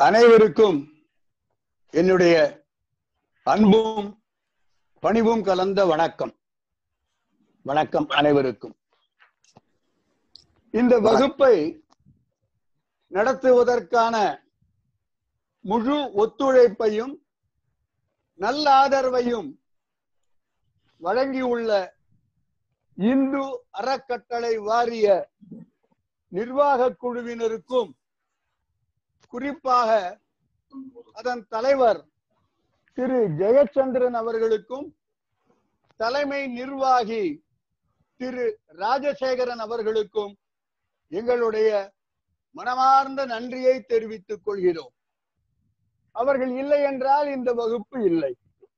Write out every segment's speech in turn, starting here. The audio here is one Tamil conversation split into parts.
அனைவருக்கும் என்னுடைய அன்பும் பணிவும் கலந்த வணக்கம் வணக்கம் அனைவருக்கும் இந்த வகுப்பை நடத்துவதற்கான முழு ஒத்துழைப்பையும் நல்ல ஆதரவையும் வழங்கியுள்ள இந்து அறக்கட்டளை வாரிய நிர்வாக குழுவினருக்கும் குறிப்பாக அதன் தலைவர் திரு ஜெயச்சந்திரன் அவர்களுக்கும் தலைமை நிர்வாகி திரு ராஜசேகரன் அவர்களுக்கும் எங்களுடைய மனமார்ந்த நன்றியை தெரிவித்துக் கொள்கிறோம் அவர்கள் இல்லை என்றால் இந்த வகுப்பு இல்லை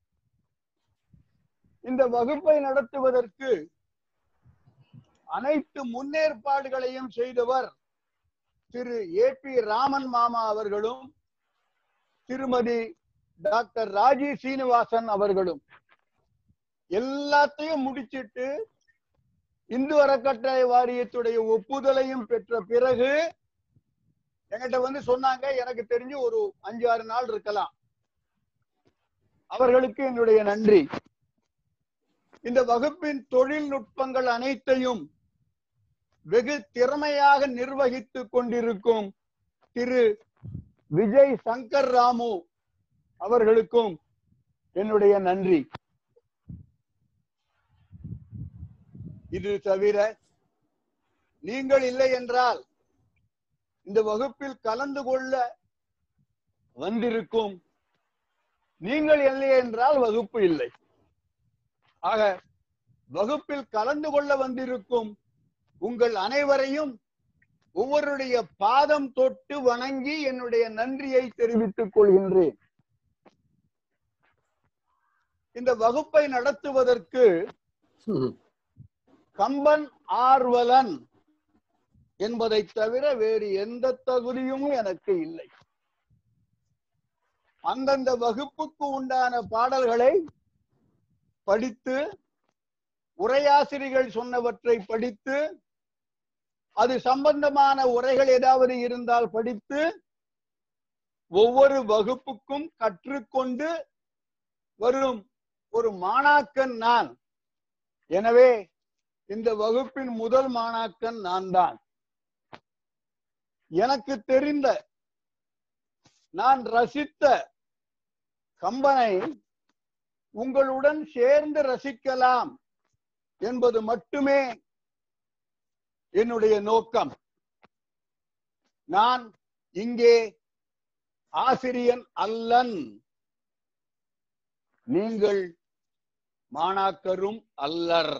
இந்த வகுப்பை நடத்துவதற்கு அனைத்து முன்னேற்பாடுகளையும் செய்தவர் திரு ஏ பி ராமன் மாமா அவர்களும் திருமதி டாக்டர் ராஜி சீனிவாசன் அவர்களும் எல்லாத்தையும் முடிச்சிட்டு இந்து அறக்கட்டளை வாரியத்துடைய ஒப்புதலையும் பெற்ற பிறகு என்கிட்ட வந்து சொன்னாங்க எனக்கு தெரிஞ்சு ஒரு அஞ்சு ஆறு நாள் இருக்கலாம் அவர்களுக்கு என்னுடைய நன்றி இந்த வகுப்பின் தொழில்நுட்பங்கள் அனைத்தையும் வெகு திறமையாக நிர்வகித்துக் கொண்டிருக்கும் திரு விஜய் சங்கர் ராமு அவர்களுக்கும் என்னுடைய நன்றி இது தவிர நீங்கள் இல்லை என்றால் இந்த வகுப்பில் கலந்து கொள்ள வந்திருக்கும் நீங்கள் இல்லை என்றால் வகுப்பு இல்லை ஆக வகுப்பில் கலந்து கொள்ள வந்திருக்கும் உங்கள் அனைவரையும் ஒவ்வொருடைய பாதம் தொட்டு வணங்கி என்னுடைய நன்றியை தெரிவித்துக் கொள்கின்றேன் இந்த வகுப்பை நடத்துவதற்கு கம்பன் ஆர்வலன் என்பதை தவிர வேறு எந்த தகுதியும் எனக்கு இல்லை அந்தந்த வகுப்புக்கு உண்டான பாடல்களை படித்து உரையாசிரிகள் சொன்னவற்றை படித்து அது சம்பந்தமான உரைகள் ஏதாவது இருந்தால் படித்து ஒவ்வொரு வகுப்புக்கும் கற்றுக்கொண்டு வரும் ஒரு மாணாக்கன் நான் எனவே இந்த வகுப்பின் முதல் மாணாக்கன் நான் தான் எனக்கு தெரிந்த நான் ரசித்த கம்பனை உங்களுடன் சேர்ந்து ரசிக்கலாம் என்பது மட்டுமே என்னுடைய நோக்கம் நான் இங்கே ஆசிரியன் அல்லன் நீங்கள் மாணாக்கரும் அல்லர்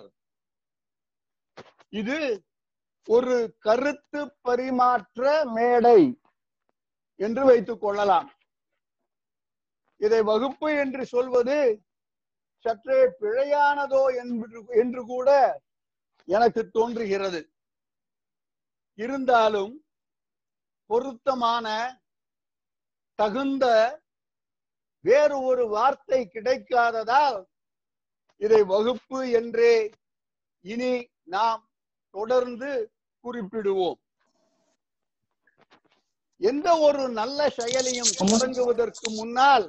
இது ஒரு கருத்து பரிமாற்ற மேடை என்று வைத்துக் கொள்ளலாம் இதை வகுப்பு என்று சொல்வது சற்றே பிழையானதோ என்று என்று கூட எனக்கு தோன்றுகிறது இருந்தாலும் பொருத்தமான தகுந்த வேறு ஒரு வார்த்தை கிடைக்காததால் இதை வகுப்பு என்றே இனி நாம் தொடர்ந்து குறிப்பிடுவோம் எந்த ஒரு நல்ல செயலையும் தொடங்குவதற்கு முன்னால்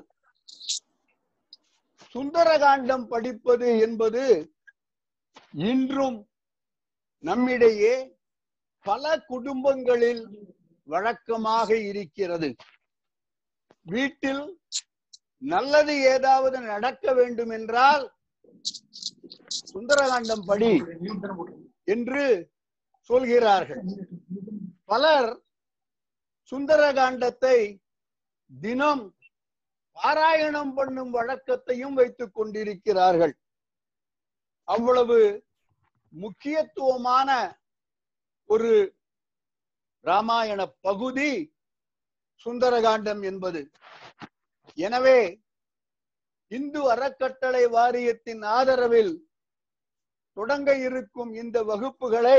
சுந்தரகாண்டம் படிப்பது என்பது இன்றும் நம்மிடையே பல குடும்பங்களில் வழக்கமாக இருக்கிறது வீட்டில் நல்லது ஏதாவது நடக்க வேண்டும் என்றால் சுந்தரகாண்டம் படி என்று சொல்கிறார்கள் பலர் சுந்தரகாண்டத்தை தினம் பாராயணம் பண்ணும் வழக்கத்தையும் வைத்துக் கொண்டிருக்கிறார்கள் அவ்வளவு முக்கியத்துவமான ஒரு ராமாயண பகுதி சுந்தரகாண்டம் என்பது எனவே இந்து அறக்கட்டளை வாரியத்தின் ஆதரவில் தொடங்க இருக்கும் இந்த வகுப்புகளை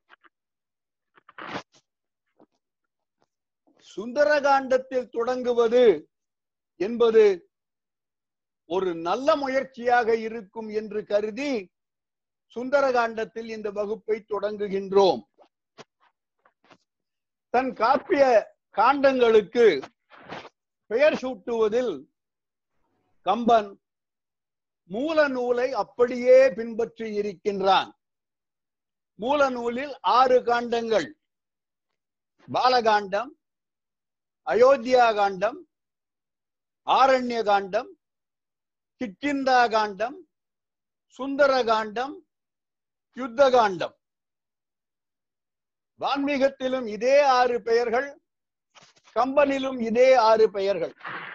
சுந்தரகாண்டத்தில் தொடங்குவது என்பது ஒரு நல்ல முயற்சியாக இருக்கும் என்று கருதி சுந்தரகாண்டத்தில் இந்த வகுப்பை தொடங்குகின்றோம் தன் காப்பிய காண்டங்களுக்கு பெயர் சூட்டுவதில் கம்பன் மூல நூலை அப்படியே பின்பற்றி இருக்கின்றான் மூல நூலில் ஆறு காண்டங்கள் பாலகாண்டம் அயோத்தியா காண்டம் ஆரண்ய காண்டம் கிட்கிந்தா காண்டம் சுந்தர காண்டம் யுத்த காண்டம் வான்மீகத்திலும் இதே ஆறு பெயர்கள் கம்பனிலும் இதே ஆறு பெயர்கள்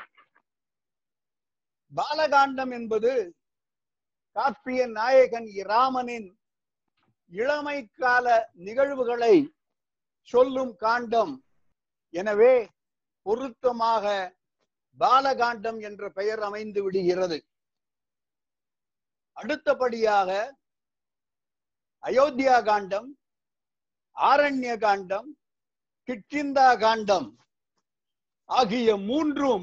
பாலகாண்டம் என்பது காப்பிய நாயகன் இராமனின் இளமை கால நிகழ்வுகளை சொல்லும் காண்டம் எனவே பொருத்தமாக பாலகாண்டம் என்ற பெயர் அமைந்து விடுகிறது அடுத்தபடியாக அயோத்தியா காண்டம் ஆரண்ய காண்டம் கிட்கிந்தா காண்டம் ஆகிய மூன்றும்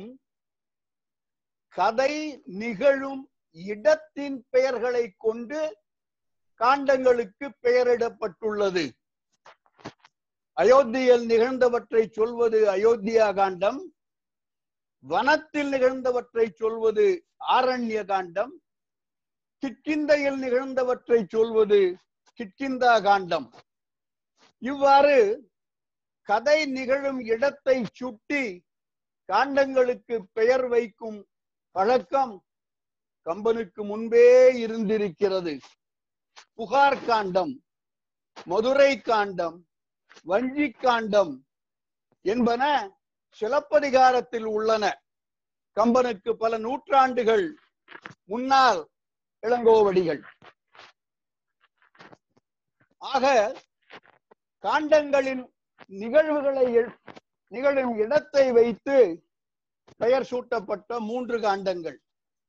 கதை நிகழும் இடத்தின் பெயர்களை கொண்டு காண்டங்களுக்கு பெயரிடப்பட்டுள்ளது அயோத்தியில் நிகழ்ந்தவற்றை சொல்வது அயோத்தியா காண்டம் வனத்தில் நிகழ்ந்தவற்றை சொல்வது ஆரண்ய காண்டம் கிட்கிந்தையில் நிகழ்ந்தவற்றை சொல்வது கிட்கிந்தா காண்டம் இவ்வாறு கதை நிகழும் இடத்தை சுட்டி காண்டங்களுக்கு பெயர் வைக்கும் பழக்கம் கம்பனுக்கு முன்பே இருந்திருக்கிறது புகார் காண்டம் மதுரை காண்டம் வஞ்சி காண்டம் என்பன சிலப்பதிகாரத்தில் உள்ளன கம்பனுக்கு பல நூற்றாண்டுகள் முன்னால் இளங்கோவடிகள் ஆக காண்டங்களின் நிகழ்வுகளை எ- நிகழும் இடத்தை வைத்து பெயர் சூட்டப்பட்ட மூன்று காண்டங்கள்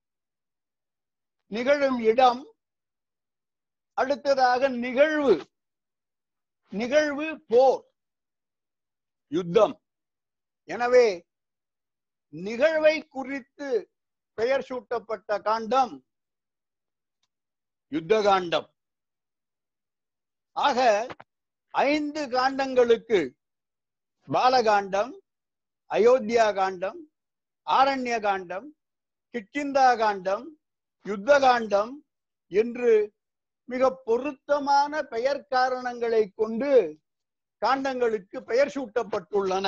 நிகழும் இடம் அடுத்ததாக நிகழ்வு நிகழ்வு போர் யுத்தம் எனவே நிகழ்வை குறித்து பெயர் சூட்டப்பட்ட காண்டம் யுத்த காண்டம் ஆக ஐந்து காண்டங்களுக்கு பாலகாண்டம் அயோத்தியா காண்டம் ஆரண்ய காண்டம் கிட்கிந்தா காண்டம் யுத்த காண்டம் என்று மிக பொருத்தமான பெயர் காரணங்களை கொண்டு காண்டங்களுக்கு பெயர் சூட்டப்பட்டுள்ளன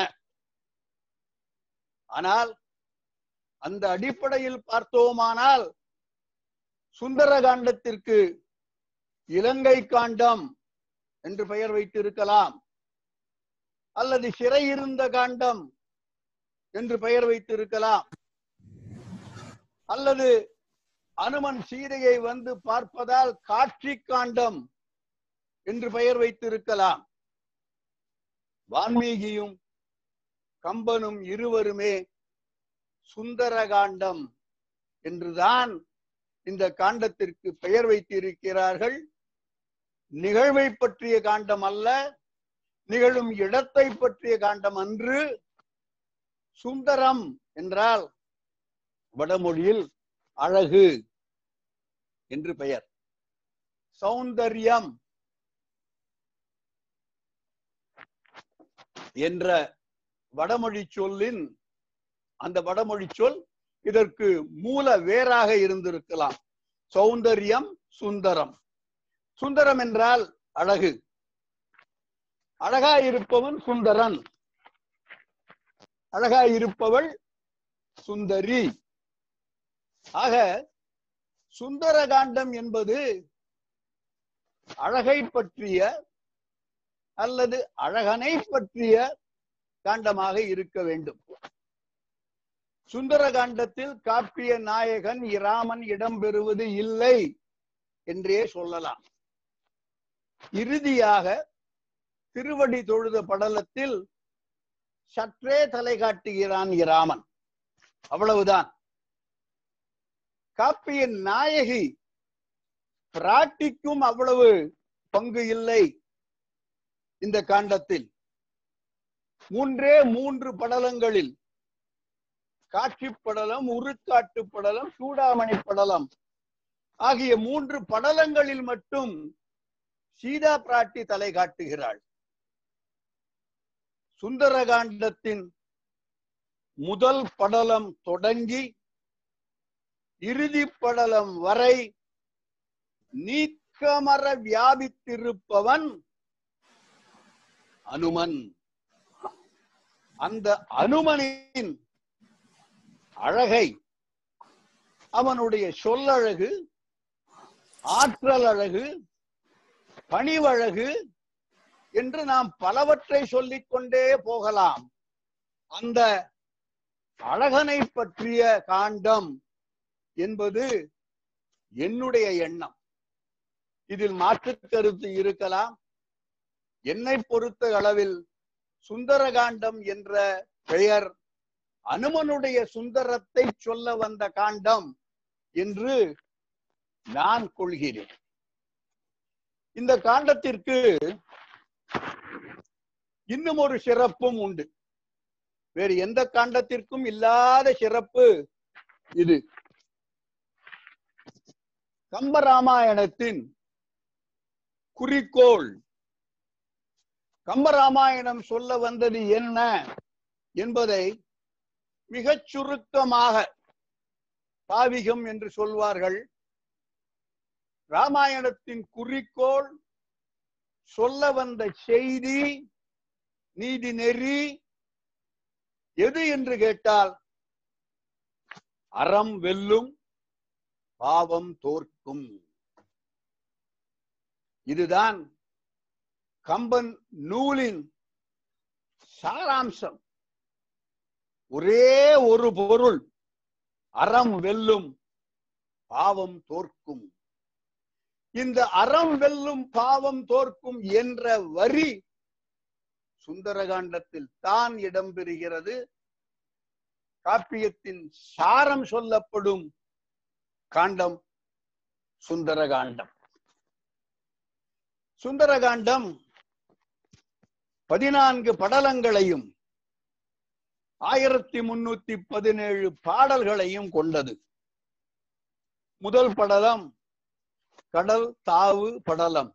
ஆனால் அந்த அடிப்படையில் பார்த்தோமானால் சுந்தர காண்டத்திற்கு இலங்கை காண்டம் என்று பெயர் வைத்திருக்கலாம் அல்லது சிறை இருந்த காண்டம் என்று பெயர் வைத்திருக்கலாம் அல்லது அனுமன் சீதையை வந்து பார்ப்பதால் காட்சி காண்டம் என்று பெயர் வைத்திருக்கலாம் வால்மீகியும் கம்பனும் இருவருமே சுந்தர காண்டம் என்றுதான் இந்த காண்டத்திற்கு பெயர் வைத்திருக்கிறார்கள் நிகழ்வை பற்றிய காண்டம் அல்ல நிகழும் இடத்தை பற்றிய காண்டம் அன்று சுந்தரம் என்றால் வடமொழியில் அழகு என்று பெயர் சௌந்தர்யம் என்ற வடமொழி சொல்லின் அந்த வடமொழி சொல் இதற்கு மூல வேறாக இருந்திருக்கலாம் சௌந்தர்யம் சுந்தரம் சுந்தரம் என்றால் அழகு அழகாயிருப்பவன் சுந்தரன் அழகாயிருப்பவள் சுந்தரி ஆக சுந்தர காண்டம் என்பது அழகை பற்றிய அல்லது அழகனை பற்றிய காண்டமாக இருக்க வேண்டும் சுந்தர காண்டத்தில் காப்பிய நாயகன் இராமன் இடம்பெறுவது இல்லை என்றே சொல்லலாம் இறுதியாக திருவடி தொழுத படலத்தில் சற்றே தலை காட்டுகிறான் இராமன் அவ்வளவுதான் காப்பியின் நாயகி பிராட்டிக்கும் அவ்வளவு பங்கு இல்லை இந்த காண்டத்தில் மூன்றே மூன்று படலங்களில் காட்சி படலம் உருக்காட்டு படலம் சூடாமணி படலம் ஆகிய மூன்று படலங்களில் மட்டும் சீதா பிராட்டி தலை காட்டுகிறாள் சுந்தரகாண்டத்தின் முதல் படலம் தொடங்கி இறுதி படலம் வரை நீக்கமர வியாபித்திருப்பவன் அனுமன் அந்த அனுமனின் அழகை அவனுடைய சொல்லழகு ஆற்றல் அழகு பணிவழகு என்று நாம் பலவற்றை சொல்லிக் கொண்டே போகலாம் அந்த அழகனை பற்றிய காண்டம் என்பது என்னுடைய எண்ணம் இதில் மாற்று கருத்து இருக்கலாம் என்னை பொறுத்த அளவில் சுந்தரகாண்டம் என்ற பெயர் அனுமனுடைய சுந்தரத்தை சொல்ல வந்த காண்டம் என்று நான் கொள்கிறேன் இந்த காண்டத்திற்கு இன்னும் ஒரு சிறப்பும் உண்டு வேறு எந்த காண்டத்திற்கும் இல்லாத சிறப்பு இது கம்பராமாயணத்தின் குறிக்கோள் கம்பராமாயணம் சொல்ல வந்தது என்ன என்பதை மிகச் சுருக்கமாக பாவிகம் என்று சொல்வார்கள் ராமாயணத்தின் குறிக்கோள் சொல்ல வந்த செய்தி நீதி நெறி எது என்று கேட்டால் அறம் வெல்லும் பாவம் தோற்கும் இதுதான் கம்பன் நூலின் சாராம்சம் ஒரே ஒரு பொருள் அறம் வெல்லும் பாவம் தோற்கும் இந்த அறம் வெல்லும் பாவம் தோற்கும் என்ற வரி சுந்தரகாண்டத்தில் தான் இடம்பெறுகிறது காப்பியத்தின் சாரம் சொல்லப்படும் காண்டம் சுந்தரகாண்டம் சுந்தரகாண்டம் பதினான்கு படலங்களையும் ஆயிரத்தி முன்னூத்தி பதினேழு பாடல்களையும் கொண்டது முதல் படலம் கடல் தாவு படலம்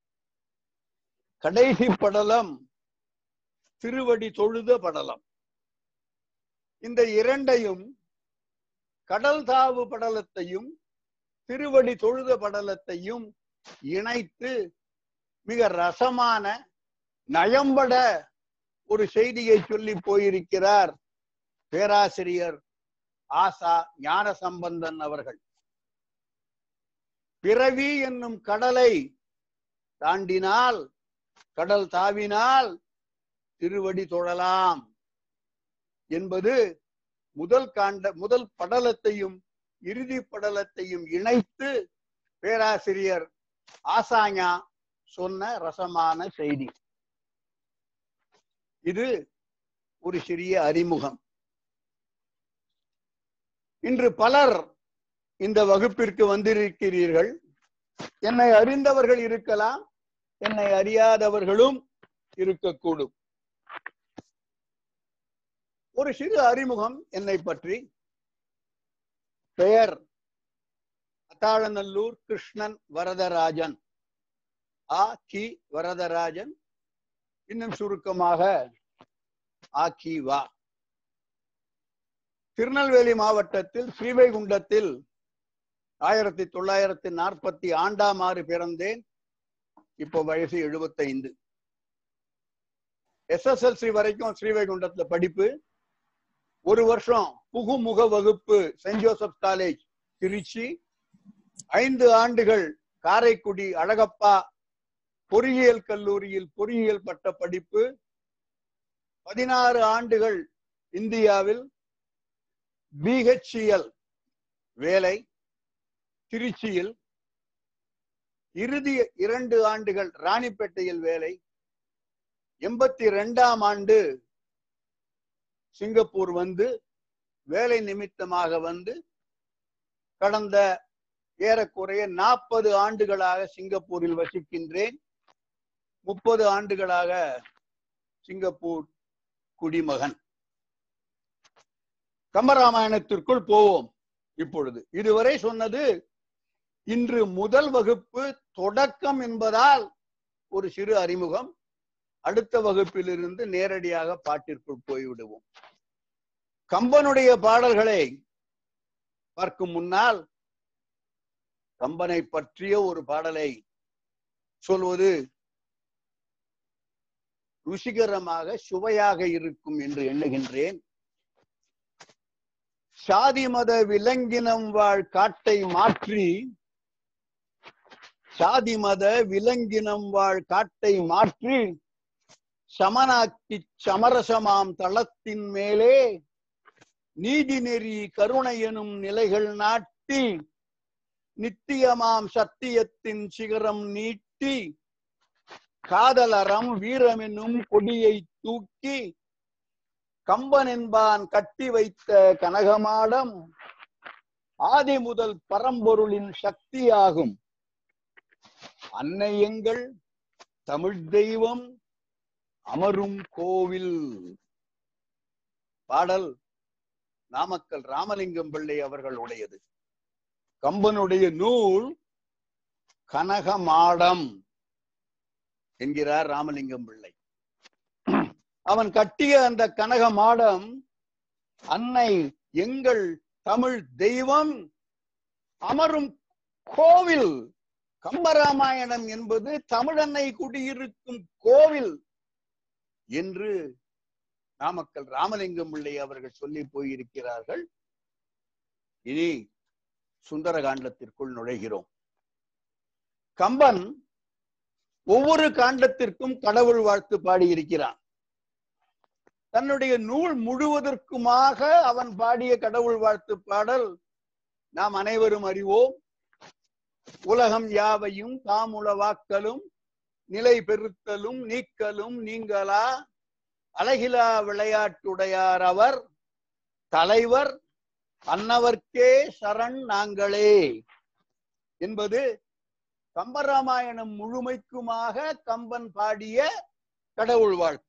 கடைசி படலம் திருவடி தொழுத படலம் இந்த இரண்டையும் கடல் தாவு படலத்தையும் திருவடி தொழுத படலத்தையும் இணைத்து மிக ரசமான நயம்பட ஒரு செய்தியை சொல்லி போயிருக்கிறார் பேராசிரியர் ஆசா ஞான சம்பந்தன் அவர்கள் பிறவி என்னும் கடலை தாண்டினால் கடல் தாவினால் திருவடி தொழலாம் என்பது முதல் காண்ட முதல் படலத்தையும் இறுதி படலத்தையும் இணைத்து பேராசிரியர் ஆசாஞா சொன்ன ரசமான செய்தி இது ஒரு சிறிய அறிமுகம் இன்று பலர் இந்த வகுப்பிற்கு வந்திருக்கிறீர்கள் என்னை அறிந்தவர்கள் இருக்கலாம் என்னை அறியாதவர்களும் இருக்கக்கூடும் ஒரு சிறு அறிமுகம் என்னை பற்றி பெயர் அத்தாழநல்லூர் கிருஷ்ணன் வரதராஜன் ஆ கி வரதராஜன் இன்னும் சுருக்கமாக ஆ கி வா திருநெல்வேலி மாவட்டத்தில் ஸ்ரீவைகுண்டத்தில் ஆயிரத்தி தொள்ளாயிரத்தி நாற்பத்தி ஆண்டாம் ஆறு பிறந்தேன் இப்போ வயசு எழுபத்தைந்து எஸ்எஸ்எல்சி வரைக்கும் ஸ்ரீவைகுண்டத்துல படிப்பு ஒரு வருஷம் புகுமுக வகுப்பு சென்ட் ஜோசப் காலேஜ் திருச்சி ஐந்து ஆண்டுகள் காரைக்குடி அழகப்பா பொறியியல் கல்லூரியில் பொறியியல் பட்ட படிப்பு பதினாறு ஆண்டுகள் இந்தியாவில் பிஹெச்இஎல் வேலை திருச்சியில் இறுதி இரண்டு ஆண்டுகள் ராணிப்பேட்டையில் வேலை எண்பத்தி ரெண்டாம் ஆண்டு சிங்கப்பூர் வந்து வேலை நிமித்தமாக வந்து கடந்த ஏறக்குறைய நாற்பது ஆண்டுகளாக சிங்கப்பூரில் வசிக்கின்றேன் முப்பது ஆண்டுகளாக சிங்கப்பூர் குடிமகன் கம்பராமாயணத்திற்குள் போவோம் இப்பொழுது இதுவரை சொன்னது இன்று முதல் வகுப்பு தொடக்கம் என்பதால் ஒரு சிறு அறிமுகம் அடுத்த வகுப்பிலிருந்து நேரடியாக பாட்டிற்குள் போய்விடுவோம் கம்பனுடைய பாடல்களை பார்க்கும் முன்னால் கம்பனை பற்றிய ஒரு பாடலை சொல்வது ருசிகரமாக சுவையாக இருக்கும் என்று எண்ணுகின்றேன் சாதி மத விலங்கினம் வாழ் காட்டை மாற்றி சாதி மத விலங்கினம் வாழ் காட்டை மாற்றி சமனாக்கி சமரசமாம் தளத்தின் மேலே நீதி நெறி கருணை எனும் நிலைகள் நாட்டி நித்தியமாம் சத்தியத்தின் சிகரம் நீட்டி காதலறம் வீரமெனும் கொடியை தூக்கி கம்பன் என்பான் கட்டி வைத்த கனகமாடம் ஆதி முதல் பரம்பொருளின் சக்தியாகும் அன்னை எங்கள் தமிழ் தெய்வம் அமரும் கோவில் பாடல் நாமக்கல் ராமலிங்கம் பிள்ளை அவர்களுடையது கம்பனுடைய நூல் கனகமாடம் என்கிறார் ராமலிங்கம் பிள்ளை அவன் கட்டிய அந்த கனக மாடம் அன்னை எங்கள் தமிழ் தெய்வம் அமரும் கோவில் கம்பராமாயணம் என்பது தமிழன்னை குடியிருக்கும் கோவில் என்று நாமக்கல் ராமலிங்கம் பிள்ளை அவர்கள் சொல்லி போயிருக்கிறார்கள் இனி சுந்தர காண்டத்திற்குள் நுழைகிறோம் கம்பன் ஒவ்வொரு காண்டத்திற்கும் கடவுள் வாழ்த்து பாடியிருக்கிறான் தன்னுடைய நூல் முழுவதற்குமாக அவன் பாடிய கடவுள் வாழ்த்து பாடல் நாம் அனைவரும் அறிவோம் உலகம் யாவையும் தாமுளவாக்கலும் நிலை பெருத்தலும் நீக்கலும் நீங்களா அழகிலா விளையாட்டுடையார் அவர் தலைவர் அன்னவர்க்கே சரண் நாங்களே என்பது கம்பராமாயணம் முழுமைக்குமாக கம்பன் பாடிய கடவுள் வாழ்த்து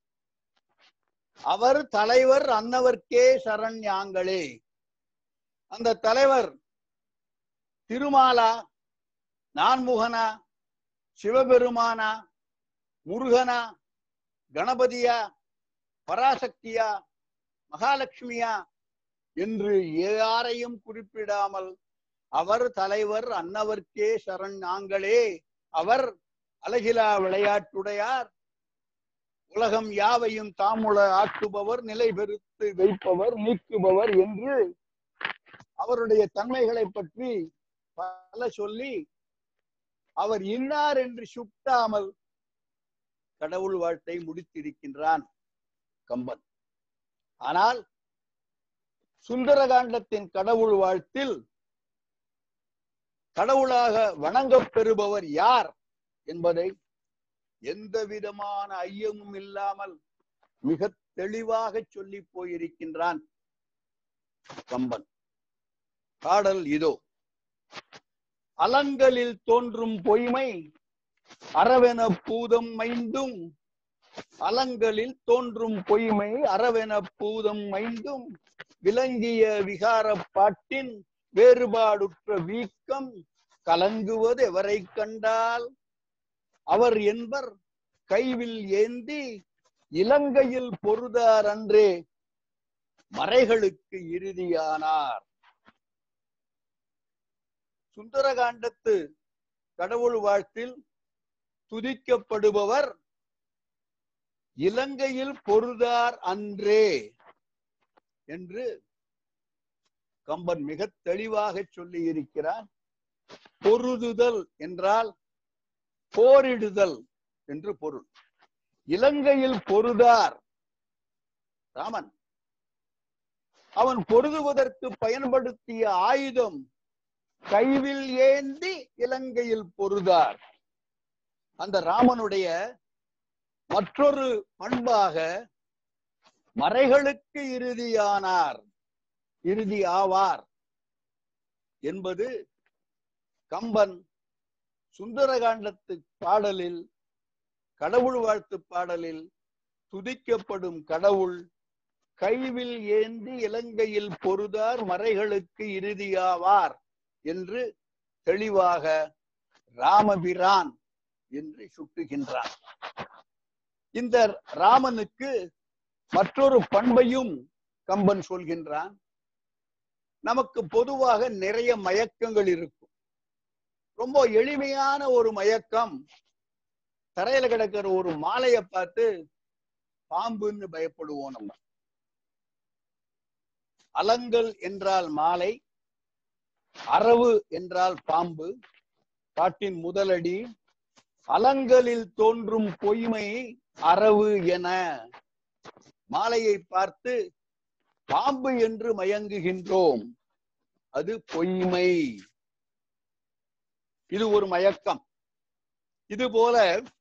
அவர் தலைவர் அன்னவர்க்கே சரண் யாங்களே அந்த தலைவர் திருமாலா நான்முகனா சிவபெருமானா முருகனா கணபதியா பராசக்தியா மகாலட்சுமியா என்று யாரையும் குறிப்பிடாமல் அவர் தலைவர் அன்னவர்க்கே சரண் நாங்களே அவர் அழகிலா விளையாட்டுடையார் உலகம் யாவையும் தாமுள ஆக்குபவர் நிலை பெருத்து வைப்பவர் நீக்குபவர் என்று அவருடைய தன்மைகளை பற்றி பல சொல்லி அவர் இன்னார் என்று சுட்டாமல் கடவுள் வாழ்த்தை முடித்திருக்கின்றான் கம்பன் ஆனால் சுந்தரகாண்டத்தின் கடவுள் வாழ்த்தில் கடவுளாக வணங்கப் பெறுபவர் யார் என்பதை எந்த விதமான ஐயமும் இல்லாமல் மிக தெளிவாக சொல்லி போயிருக்கின்றான் கம்பன் பாடல் இதோ அலங்களில் தோன்றும் பொய்மை அறவென பூதம் மைந்தும் அலங்களில் தோன்றும் பொய்மை அறவென பூதம் மைந்தும் விளங்கிய விகார பாட்டின் வேறுபாடுற்ற வீக்கம் கலங்குவது எவரை கண்டால் அவர் என்பர் கைவில் ஏந்தி இலங்கையில் பொருதார் அன்றே மறைகளுக்கு இறுதியானார் சுந்தரகாண்டத்து கடவுள் வாழ்த்தில் துதிக்கப்படுபவர் இலங்கையில் பொருதார் அன்றே என்று கம்பன் மிக தெளிவாக சொல்லி இருக்கிறார் பொருதுதல் என்றால் போரிடுதல் என்று பொருள் இலங்கையில் பொருதார் ராமன் அவன் பொருதுவதற்கு பயன்படுத்திய ஆயுதம் கைவில் ஏந்தி இலங்கையில் பொருதார் அந்த ராமனுடைய மற்றொரு பண்பாக மறைகளுக்கு இறுதியானார் இறுதி ஆவார் என்பது கம்பன் சுந்தரகாண்டத்து பாடலில் கடவுள் வாழ்த்து பாடலில் துதிக்கப்படும் கடவுள் கைவில் ஏந்தி இலங்கையில் பொருதார் மறைகளுக்கு இறுதியாவார் என்று தெளிவாக ராமபிரான் என்று சுட்டுகின்றான் இந்த ராமனுக்கு மற்றொரு பண்பையும் கம்பன் சொல்கின்றான் நமக்கு பொதுவாக நிறைய மயக்கங்கள் இருக்கும் ரொம்ப எளிமையான ஒரு மயக்கம் தரையில கிடக்கிற ஒரு மாலையை பார்த்து பாம்புன்னு பயப்படுவோம் நம்ம அலங்கல் என்றால் மாலை அரவு என்றால் பாம்பு காட்டின் முதலடி அலங்கலில் தோன்றும் பொய்மை அரவு என மாலையை பார்த்து பாம்பு என்று மயங்குகின்றோம் அது பொய்மை இது ஒரு மயக்கம் இது போல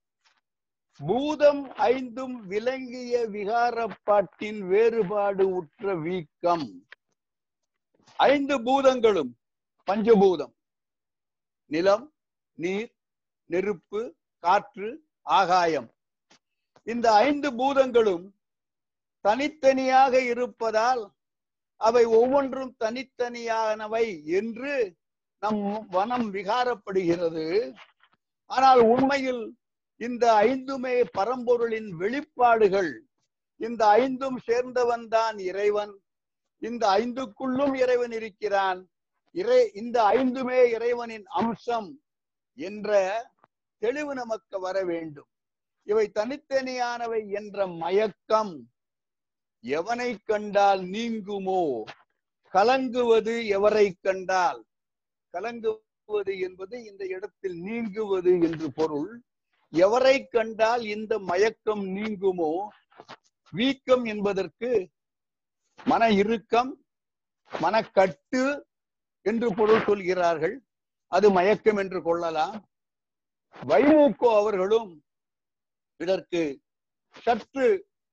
பூதம் ஐந்தும் விளங்கிய விகாரப்பாட்டின் வேறுபாடு உற்ற வீக்கம் ஐந்து பூதங்களும் பஞ்சபூதம் நிலம் நீர் நெருப்பு காற்று ஆகாயம் இந்த ஐந்து பூதங்களும் தனித்தனியாக இருப்பதால் அவை ஒவ்வொன்றும் தனித்தனியானவை என்று நம் வனம் விகாரப்படுகிறது ஆனால் உண்மையில் இந்த ஐந்துமே பரம்பொருளின் வெளிப்பாடுகள் இந்த ஐந்தும் சேர்ந்தவன் தான் இறைவன் இந்த ஐந்துக்குள்ளும் இறைவன் இருக்கிறான் இறை இந்த ஐந்துமே இறைவனின் அம்சம் என்ற தெளிவு நமக்கு வர வேண்டும் இவை தனித்தனியானவை என்ற மயக்கம் எவனை கண்டால் நீங்குமோ கலங்குவது எவரை கண்டால் கலங்குவது என்பது இந்த இடத்தில் நீங்குவது என்று பொருள் எவரை கண்டால் இந்த மயக்கம் நீங்குமோ வீக்கம் என்பதற்கு மன இறுக்கம் மனக்கட்டு என்று பொருள் சொல்கிறார்கள் அது மயக்கம் என்று கொள்ளலாம் வைமுகோ அவர்களும் இதற்கு சற்று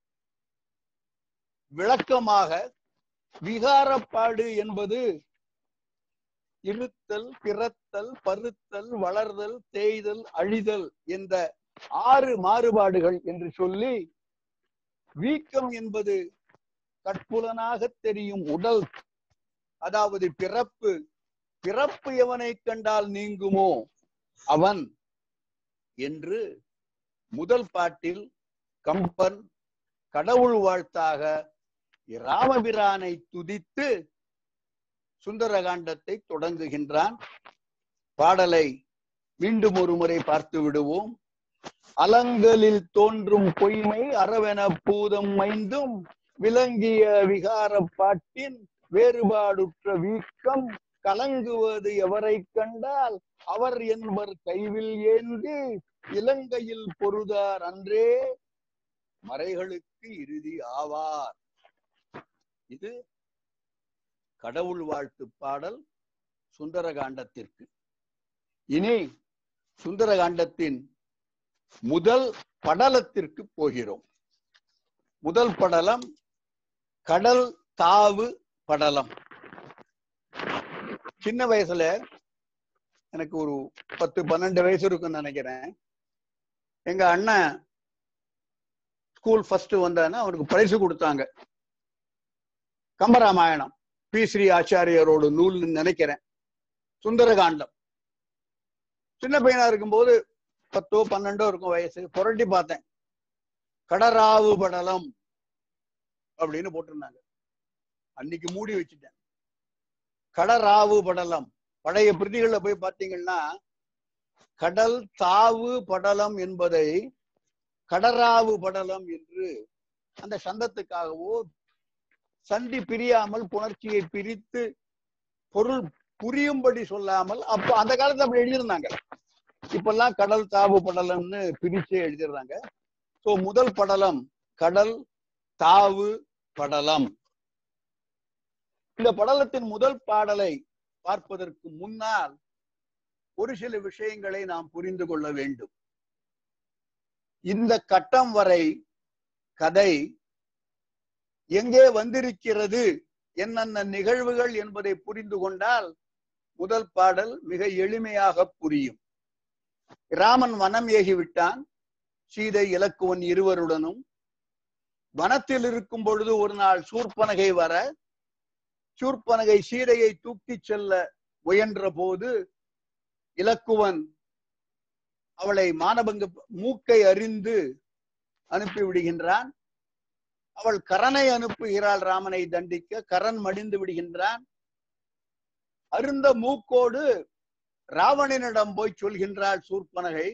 விளக்கமாக விகாரப்பாடு என்பது இருத்தல் பிறத்தல் பருத்தல் வளர்தல் தேய்தல் அழிதல் என்ற ஆறு மாறுபாடுகள் என்று சொல்லி வீக்கம் என்பது கற்புலனாக தெரியும் உடல் அதாவது பிறப்பு பிறப்பு எவனை கண்டால் நீங்குமோ அவன் என்று முதல் பாட்டில் கம்பன் கடவுள் வாழ்த்தாக ராமபிரானை துதித்து சுந்தரகாண்டத்தை தொடங்குகின்றான் பாடலை மீண்டும் ஒரு முறை பார்த்து விடுவோம் அலங்கலில் தோன்றும் பொய்மை அரவென பூதம் மைந்தும் விளங்கிய விகார பாட்டின் வேறுபாடுற்ற வீக்கம் கலங்குவது எவரை கண்டால் அவர் என்பர் கைவில் ஏந்தி இலங்கையில் பொருதார் அன்றே மறைகளுக்கு இறுதி ஆவார் இது கடவுள் வாழ்த்து பாடல் சுந்தரகாண்டத்திற்கு இனி சுந்தரகாண்டத்தின் முதல் படலத்திற்கு போகிறோம் முதல் படலம் கடல் தாவு படலம் சின்ன வயசுல எனக்கு ஒரு பத்து பன்னெண்டு வயசு இருக்குன்னு நினைக்கிறேன் எங்க அண்ணன் ஸ்கூல் ஃபர்ஸ்ட் வந்தானா அவனுக்கு பரிசு கொடுத்தாங்க கம்பராமாயணம் பி ஸ்ரீ ஆச்சாரியரோட நூல்னு நினைக்கிறேன் சுந்தரகாண்டம் சின்ன பையனா இருக்கும்போது பத்தோ பன்னெண்டோ இருக்கும் வயசு புரட்டி பார்த்தேன் கடராவு படலம் அப்படின்னு போட்டிருந்தாங்க அன்னைக்கு மூடி வச்சுட்டேன் கடராவு படலம் பழைய பிரதிகள்ல போய் பார்த்தீங்கன்னா கடல் தாவு படலம் என்பதை கடராவு படலம் என்று அந்த சந்தத்துக்காகவோ சந்தி பிரியாமல் புணர்ச்சியை பிரித்து பொருள் புரியும்படி சொல்லாமல் அப்போ அந்த காலத்துல அப்படி எழுதியிருந்தாங்க இப்பெல்லாம் கடல் தாவு படலம்னு பிரிச்சு எழுதிடுறாங்க சோ முதல் படலம் கடல் தாவு படலம் இந்த படலத்தின் முதல் பாடலை பார்ப்பதற்கு முன்னால் ஒரு சில விஷயங்களை நாம் புரிந்து கொள்ள வேண்டும் இந்த கட்டம் வரை கதை எங்கே வந்திருக்கிறது என்னென்ன நிகழ்வுகள் என்பதை புரிந்து கொண்டால் முதல் பாடல் மிக எளிமையாக புரியும் ராமன் வனம் ஏகிவிட்டான் சீதை இலக்குவன் இருவருடனும் வனத்தில் இருக்கும் பொழுது ஒரு நாள் சூர்பனகை வர சூர்பனகை சீதையை தூக்கிச் செல்ல முயன்ற போது இலக்குவன் அவளை மானபங்க மூக்கை அறிந்து அனுப்பி விடுகின்றான் அவள் கரனை அனுப்புகிறாள் ராமனை தண்டிக்க கரண் மடிந்து விடுகின்றான் அருந்த மூக்கோடு ராவணனிடம் போய் சொல்கின்றாள் சூர்பனகை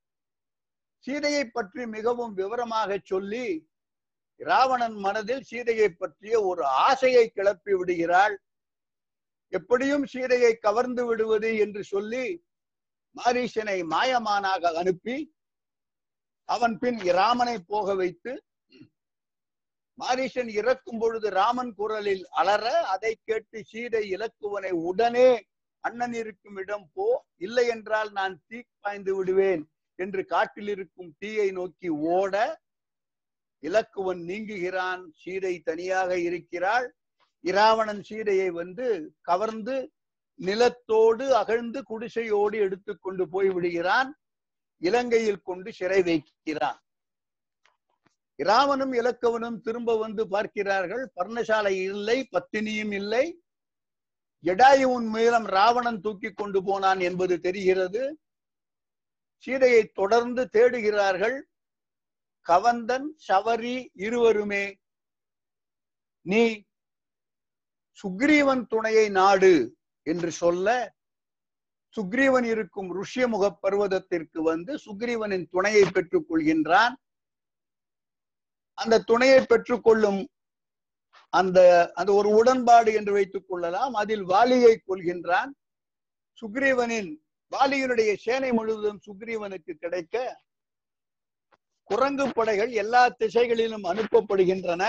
சீதையை பற்றி மிகவும் விவரமாக சொல்லி ராவணன் மனதில் சீதையை பற்றிய ஒரு ஆசையை கிளப்பி விடுகிறாள் எப்படியும் சீதையை கவர்ந்து விடுவது என்று சொல்லி மாரீசனை மாயமானாக அனுப்பி அவன் பின் ராமனை போக வைத்து மாரீசன் இறக்கும் பொழுது ராமன் குரலில் அலற அதை கேட்டு சீதை இலக்குவனை உடனே அண்ணன் இருக்கும் இடம் போ இல்லை என்றால் நான் தீ பாய்ந்து விடுவேன் என்று காட்டில் இருக்கும் தீயை நோக்கி ஓட இலக்குவன் நீங்குகிறான் சீதை தனியாக இருக்கிறாள் இராவணன் சீதையை வந்து கவர்ந்து நிலத்தோடு அகழ்ந்து குடிசையோடு எடுத்து கொண்டு போய் விடுகிறான் இலங்கையில் கொண்டு சிறை வைக்கிறான் இராமனும் இலக்கவனும் திரும்ப வந்து பார்க்கிறார்கள் பர்ணசாலை இல்லை பத்தினியும் இல்லை ஜடாயுவின் மூலம் ராவணன் தூக்கி கொண்டு போனான் என்பது தெரிகிறது சீதையை தொடர்ந்து தேடுகிறார்கள் கவந்தன் சவரி இருவருமே நீ சுக்ரீவன் துணையை நாடு என்று சொல்ல சுக்ரீவன் இருக்கும் ருஷ்யமுக பர்வதத்திற்கு வந்து சுக்ரீவனின் துணையை பெற்றுக் கொள்கின்றான் அந்த துணையை பெற்றுக்கொள்ளும் அந்த அந்த ஒரு உடன்பாடு என்று வைத்துக் கொள்ளலாம் அதில் வாலியை கொள்கின்றான் சுக்ரீவனின் வாலியினுடைய சேனை முழுவதும் சுக்ரீவனுக்கு கிடைக்க குரங்கு படைகள் எல்லா திசைகளிலும் அனுப்பப்படுகின்றன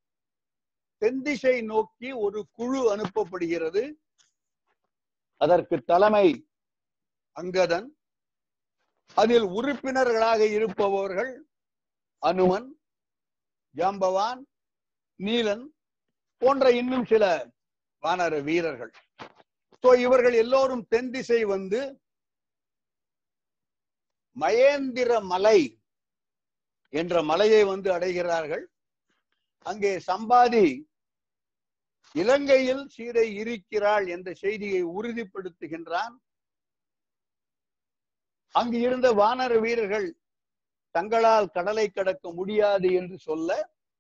தென்திசை நோக்கி ஒரு குழு அனுப்பப்படுகிறது அதற்கு தலைமை அங்கதன் அதில் உறுப்பினர்களாக இருப்பவர்கள் அனுமன் ஜாம்பவான் நீலன் போன்ற இன்னும் சில வானர வீரர்கள் சோ இவர்கள் எல்லோரும் தென் திசை வந்து மயேந்திர மலை என்ற மலையை வந்து அடைகிறார்கள் அங்கே சம்பாதி இலங்கையில் சீதை இருக்கிறாள் என்ற செய்தியை உறுதிப்படுத்துகின்றான் அங்கு இருந்த வானர வீரர்கள் தங்களால் கடலை கடக்க முடியாது என்று சொல்ல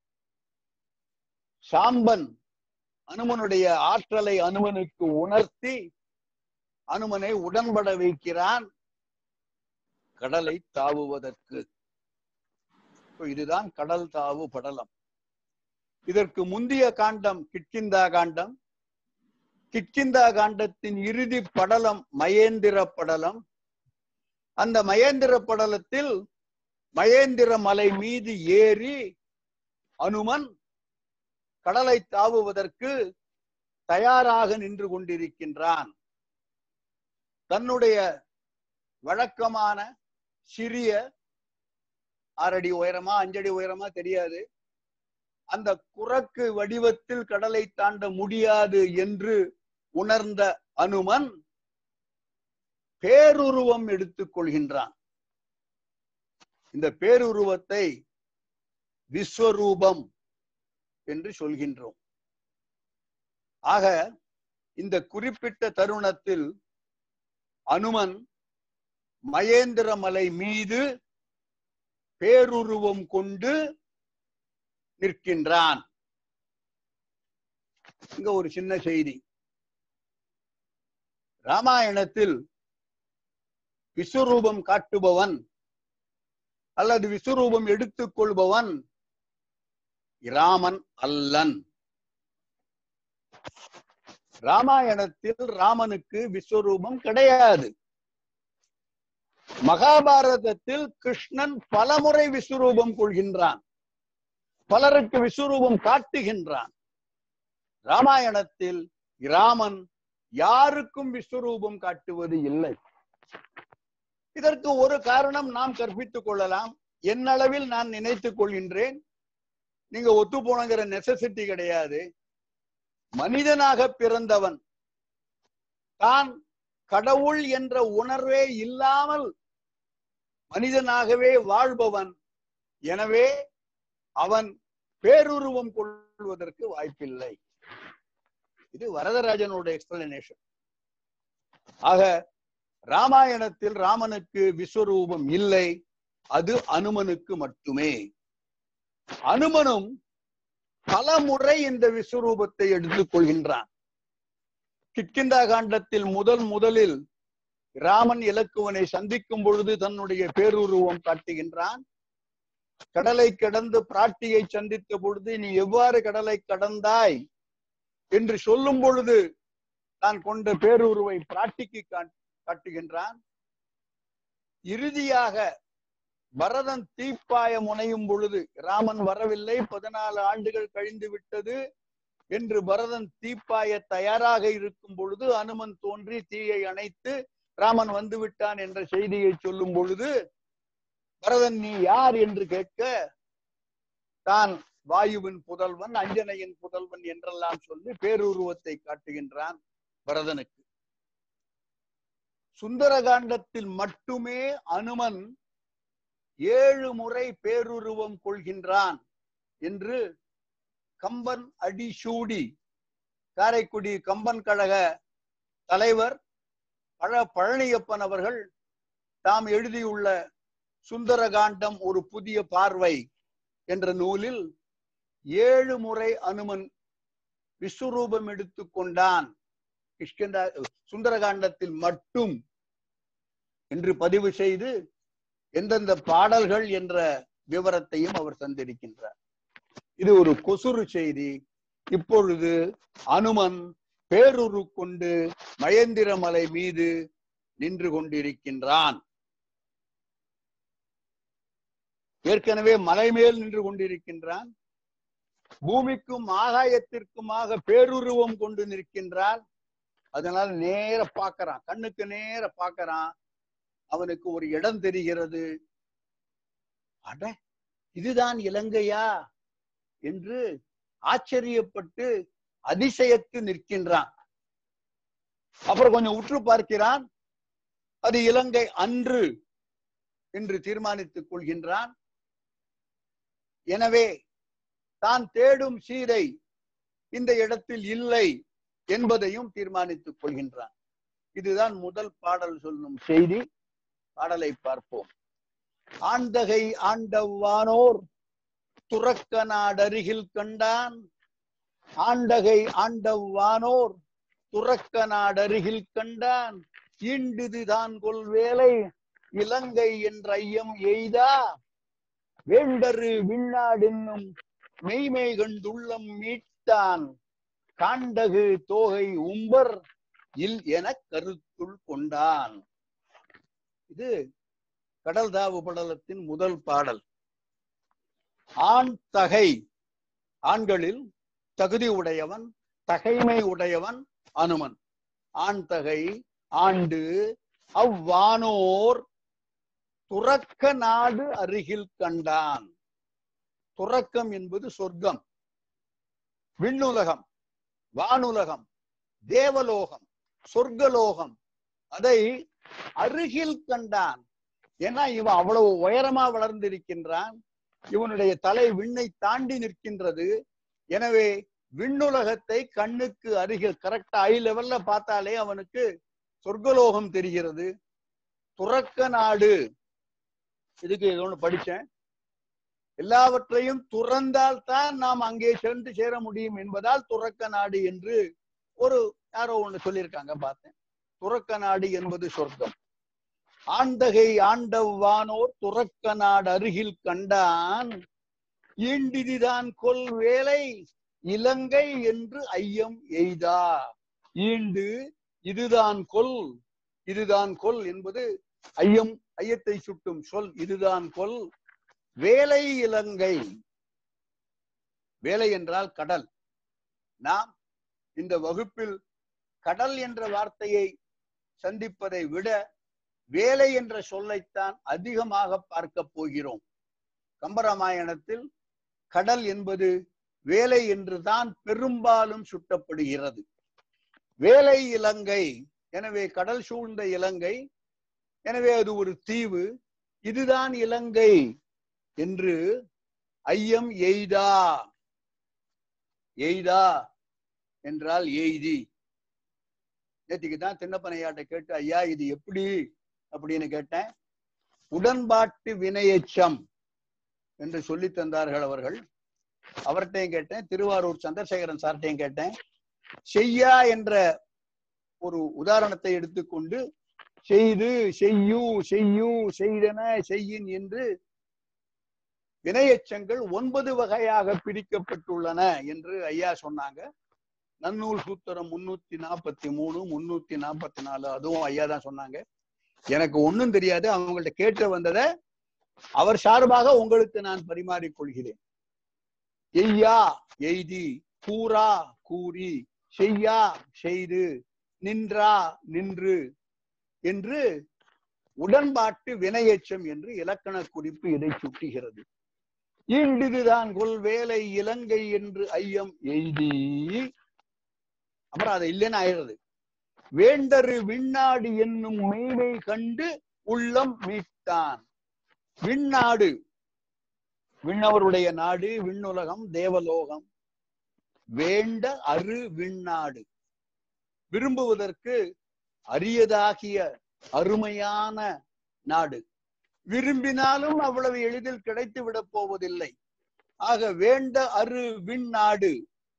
சாம்பன் அனுமனுடைய ஆற்றலை அனுமனுக்கு உணர்த்தி அனுமனை உடன்பட வைக்கிறான் கடலை தாவுவதற்கு இதுதான் கடல் தாவு படலம் இதற்கு முந்தைய காண்டம் கிட்கிந்தா காண்டம் கிட்கிந்தா காண்டத்தின் இறுதி படலம் மகேந்திர படலம் அந்த மகேந்திர படலத்தில் மகேந்திர மலை மீது ஏறி அனுமன் கடலை தாவுவதற்கு தயாராக நின்று கொண்டிருக்கின்றான் தன்னுடைய வழக்கமான சிறிய ஆறடி உயரமா அஞ்சடி உயரமா தெரியாது அந்த குரக்கு வடிவத்தில் கடலை தாண்ட முடியாது என்று உணர்ந்த அனுமன் பேருருவம் எடுத்துக் கொள்கின்றான் இந்த பேருருவத்தை விஸ்வரூபம் என்று சொல்கின்றோம் ஆக இந்த குறிப்பிட்ட தருணத்தில் அனுமன் மகேந்திர மலை மீது பேருருவம் கொண்டு நிற்கின்றான் இங்க ஒரு சின்ன செய்தி ராமாயணத்தில் விஸ்வரூபம் காட்டுபவன் அல்லது விஸ்வரூபம் எடுத்துக் கொள்பவன் ராமன் அல்லன் ராமாயணத்தில் ராமனுக்கு விஸ்வரூபம் கிடையாது மகாபாரதத்தில் கிருஷ்ணன் பலமுறை விஸ்வரூபம் கொள்கின்றான் பலருக்கு விஸ்வரூபம் காட்டுகின்றான் ராமாயணத்தில் ராமன் யாருக்கும் விஸ்வரூபம் காட்டுவது இல்லை இதற்கு ஒரு காரணம் நாம் கற்பித்துக் கொள்ளலாம் என்னளவில் நான் நினைத்துக் கொள்கின்றேன் நீங்க ஒத்து போனங்கிற நெசசிட்டி கிடையாது மனிதனாக பிறந்தவன் தான் கடவுள் என்ற உணர்வே இல்லாமல் மனிதனாகவே வாழ்பவன் எனவே அவன் பேருருவம் கொள்வதற்கு வாய்ப்பில்லை இது வரதராஜனோட எக்ஸ்பிளனேஷன் ஆக ராமாயணத்தில் ராமனுக்கு விஸ்வரூபம் இல்லை அது அனுமனுக்கு மட்டுமே அனுமனும் பல முறை இந்த விஸ்வரூபத்தை எடுத்துக் கொள்கின்றான் கிட்கிந்தா காண்டத்தில் முதல் முதலில் ராமன் இலக்குவனை சந்திக்கும் பொழுது தன்னுடைய பேருருவம் காட்டுகின்றான் கடலை கடந்து பிராட்டியை சந்தித்த பொழுது நீ எவ்வாறு கடலை கடந்தாய் என்று சொல்லும் பொழுது தான் கொண்ட பேருருவை பிராட்டிக்கு காட்டுகின்றான் இறுதியாக பரதன் தீப்பாய முனையும் பொழுது ராமன் வரவில்லை பதினாலு ஆண்டுகள் கழிந்து விட்டது என்று பரதன் தீப்பாய தயாராக இருக்கும் பொழுது அனுமன் தோன்றி தீயை அணைத்து ராமன் வந்து விட்டான் என்ற செய்தியை சொல்லும் பொழுது பரதன் நீ யார் என்று கேட்க தான் வாயுவின் புதல்வன் அஞ்சனையின் புதல்வன் என்றெல்லாம் சொல்லி பேருருவத்தை காட்டுகின்றான் பரதனுக்கு சுந்தரகாண்டத்தில் மட்டுமே அனுமன் ஏழு முறை பேருருவம் கொள்கின்றான் என்று கம்பன் அடிசூடி காரைக்குடி கம்பன் கழக தலைவர் பழ பழனியப்பன் அவர்கள் தாம் எழுதியுள்ள சுந்தரகாண்டம் ஒரு புதிய பார்வை என்ற நூலில் ஏழு முறை அனுமன் விஸ்வரூபம் எடுத்துக் கொண்டான் கிஷ்கிந்தா சுந்தரகாண்டத்தில் மட்டும் என்று பதிவு செய்து எந்தெந்த பாடல்கள் என்ற விவரத்தையும் அவர் தந்திருக்கின்றார் இது ஒரு கொசுறு செய்தி இப்பொழுது அனுமன் பேருரு கொண்டு மகேந்திர மலை மீது நின்று கொண்டிருக்கின்றான் ஏற்கனவே மலை மேல் நின்று கொண்டிருக்கின்றான் பூமிக்கும் ஆகாயத்திற்குமாக பேருருவம் கொண்டு நிற்கின்றான் அதனால நேர பாக்குறான் கண்ணுக்கு நேர பாக்குறான் அவனுக்கு ஒரு இடம் தெரிகிறது அட இதுதான் இலங்கையா என்று ஆச்சரியப்பட்டு அதிசயத்து நிற்கின்றான் அப்புறம் கொஞ்சம் உற்று பார்க்கிறான் அது இலங்கை அன்று என்று தீர்மானித்துக் கொள்கின்றான் எனவே தான் தேடும் சீதை இந்த இடத்தில் இல்லை என்பதையும் தீர்மானித்துக் கொள்கின்றான் இதுதான் முதல் பாடல் சொல்லும் செய்தி பாடலை பார்ப்போம் ஆண்டகை ஆண்டவானோர் துறக்க நாடருகில் கண்டான் ஆண்டகை ஆண்டவானோர் துறக்க நாடருகில் கண்டான் ஈண்டுதுதான் கொள் வேலை இலங்கை என்ற ஐயம் எய்தா வேண்டரு விண்ணாடென்னும் மெய்மை கண்டுள்ளம் மீட்டான் காண்டகு தோகை உம்பர் இல் என கருத்துள் கொண்டான் இது கடல் தாவு படலத்தின் முதல் பாடல் ஆண் தகை ஆண்களில் தகுதி உடையவன் தகைமை உடையவன் அனுமன் ஆண் தகை ஆண்டு அவ்வானோர் துறக்க நாடு அருகில் கண்டான் துறக்கம் என்பது சொர்க்கம் விண்ணுலகம் வானுலகம் தேவலோகம் சொர்க்கலோகம் அதை அருகில் கண்டான் ஏன்னா இவன் அவ்வளவு உயரமா வளர்ந்திருக்கின்றான் இவனுடைய தலை விண்ணை தாண்டி நிற்கின்றது எனவே விண்ணுலகத்தை கண்ணுக்கு அருகில் கரெக்டா ஐ லெவல்ல பார்த்தாலே அவனுக்கு சொர்க்கலோகம் தெரிகிறது துறக்க நாடு இதுக்கு இது ஒண்ணு படிச்சேன் எல்லாவற்றையும் துறந்தால் தான் நாம் அங்கே சென்று சேர முடியும் என்பதால் துறக்க நாடு என்று ஒரு யாரோ ஒண்ணு சொல்லியிருக்காங்க பார்த்தேன் துறக்க நாடு என்பது சொர்க்கம் ஆண்டகை ஆண்டவானோர் துறக்க நாடு அருகில் கண்டான் ஈண்டிதுதான் கொல் வேலை இலங்கை என்று ஐயம் எய்தா ஈண்டு இதுதான் கொல் இதுதான் கொல் என்பது ஐயம் ஐயத்தை சுட்டும் சொல் இதுதான் கொல் வேலை இலங்கை வேலை என்றால் கடல் நாம் இந்த வகுப்பில் கடல் என்ற வார்த்தையை சந்திப்பதை விட வேலை என்ற சொல்லைத்தான் அதிகமாக பார்க்க போகிறோம் கம்பராமாயணத்தில் கடல் என்பது வேலை என்றுதான் பெரும்பாலும் சுட்டப்படுகிறது வேலை இலங்கை எனவே கடல் சூழ்ந்த இலங்கை எனவே அது ஒரு தீவு இதுதான் இலங்கை என்று ஐயம் எய்தா எய்தா என்றால் எய்தி நேற்றுக்கு தான் தின்னப்பனையாட்ட கேட்டு ஐயா இது எப்படி அப்படின்னு கேட்டேன் உடன்பாட்டு வினையச்சம் என்று சொல்லி தந்தார்கள் அவர்கள் அவர்கிட்டையும் கேட்டேன் திருவாரூர் சந்திரசேகரன் சார்ட்டையும் கேட்டேன் செய்யா என்ற ஒரு உதாரணத்தை எடுத்துக்கொண்டு செய்து செய்யு செய்யு செய்தன செய்யின் என்று வினையச்சங்கள் ஒன்பது வகையாக பிரிக்கப்பட்டுள்ளன என்று ஐயா சொன்னாங்க நன்னூல் சூத்திரம் முன்னூத்தி நாற்பத்தி மூணு முன்னூத்தி நாற்பத்தி நாலு அதுவும் ஐயா தான் சொன்னாங்க எனக்கு ஒண்ணும் தெரியாது அவங்கள்ட்ட கேட்டு வந்ததை அவர் சார்பாக உங்களுக்கு நான் பரிமாறிக் கொள்கிறேன் எய்யா எய்தி கூறா கூறி செய்யா செய்து நின்றா நின்று என்று உடன்பாட்டு வினையச்சம் என்று இலக்கண குறிப்பு இதை சுட்டுகிறது ஈண்டிதுதான் கொல் வேலை இலங்கை என்று ஐயம் எய்தி அப்புறம் அது இல்லைன்னு ஆயிடுறது வேண்டரு விண்ணாடு என்னும் மெய்மை கண்டு உள்ளம் மீட்டான் விண்ணாடு விண்ணவருடைய நாடு விண்ணுலகம் தேவலோகம் வேண்ட அரு விண்ணாடு விரும்புவதற்கு அரியதாகிய அருமையான நாடு விரும்பினாலும் அவ்வளவு எளிதில் கிடைத்து விடப் போவதில்லை ஆக வேண்ட அரு விண்ணாடு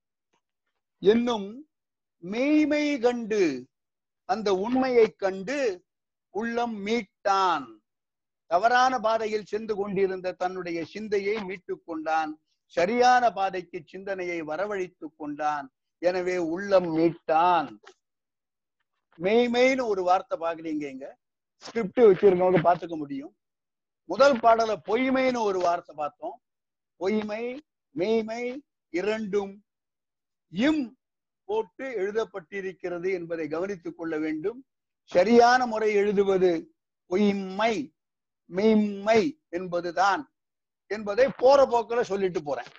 என்னும் மெய்மை கண்டு அந்த உண்மையை கண்டு உள்ளம் மீட்டான் தவறான பாதையில் சென்று கொண்டிருந்த தன்னுடைய சிந்தையை மீட்டுக் கொண்டான் சரியான பாதைக்கு சிந்தனையை வரவழைத்துக் கொண்டான் எனவே உள்ளம் மீட்டான் மெய்மைன்னு ஒரு வார்த்தை பாக்குறீங்க இங்க ஸ்கிரிப்ட் வச்சிருக்கவங்க பார்த்துக்க முடியும் முதல் பாடல பொய்மைன்னு ஒரு வார்த்தை பார்த்தோம் பொய்மை மெய்மை இரண்டும் இம் போட்டு எழுதப்பட்டிருக்கிறது என்பதை கவனித்துக் கொள்ள வேண்டும் சரியான முறை எழுதுவது பொய்மை மெய்மை என்பதுதான் என்பதை போற போக்கில சொல்லிட்டு போறேன்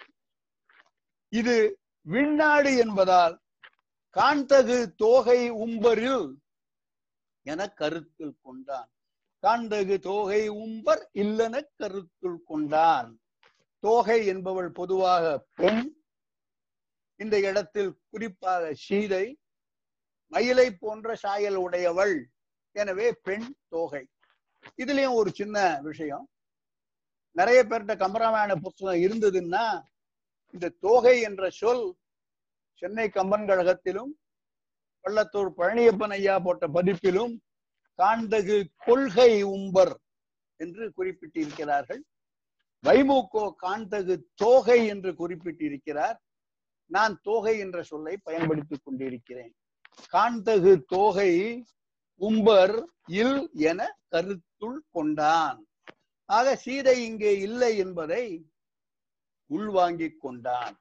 இது விண்ணாடு என்பதால் காண்தகு தோகை உம்பரில் என கருத்தில் கொண்டான் காண்தகு தோகை உம்பர் இல்லென கருத்தில் கொண்டான் தோகை என்பவள் பொதுவாக பெண் இந்த இடத்தில் குறிப்பாக சீதை மயிலை போன்ற சாயல் உடையவள் எனவே பெண் தோகை இதுலயும் ஒரு சின்ன விஷயம் நிறைய பேர்கிட்ட கம்பராமாயண புஸ்தகம் இருந்ததுன்னா இந்த தோகை என்ற சொல் சென்னை கம்பன் கழகத்திலும் பள்ளத்தூர் பழனியப்பன் ஐயா போட்ட பதிப்பிலும் காண்தகு கொள்கை உம்பர் என்று குறிப்பிட்டிருக்கிறார்கள் வைமுகோ காண்தகு தோகை என்று குறிப்பிட்டிருக்கிறார் நான் தோகை என்ற சொல்லை பயன்படுத்திக் கொண்டிருக்கிறேன் காண்தகு தோகை உம்பர் இல் என கருத்துள் கொண்டான் ஆக சீதை இங்கே இல்லை என்பதை உள்வாங்கிக் கொண்டான்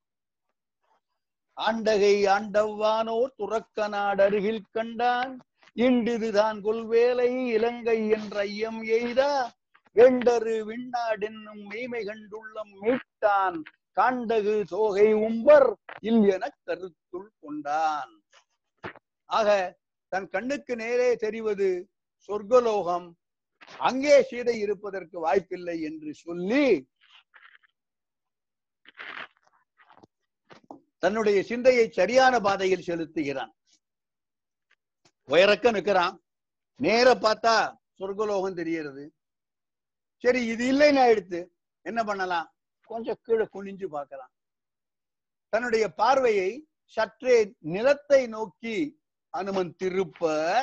ஆண்டகை ஆண்டவானோர் துறக்க நாடருகில் கண்டான் இண்டிதுதான் கொள்வேலை இலங்கை என்ற ஐயம் எய்தா வெண்டரு விண்ணாடென்னும் மெய்மை கண்டுள்ளம் மீட்டான் காண்டகு தோகை உம்பர் இல் என கருத்துள் கொண்டான் ஆக தன் கண்ணுக்கு நேரே தெரிவது சொர்க்கலோகம் அங்கே சீதை இருப்பதற்கு வாய்ப்பில்லை என்று சொல்லி தன்னுடைய சிந்தையை சரியான பாதையில் செலுத்துகிறான் உயரக்க நிக்கிறான் நேர பார்த்தா சொர்க்கலோகம் தெரியறது சரி இது இல்லைன்னு ஆயிடுத்து என்ன பண்ணலாம் கொஞ்சம் கீழே குனிஞ்சு பார்க்கலாம் தன்னுடைய பார்வையை சற்றே நிலத்தை நோக்கி அனுமன் திருப்ப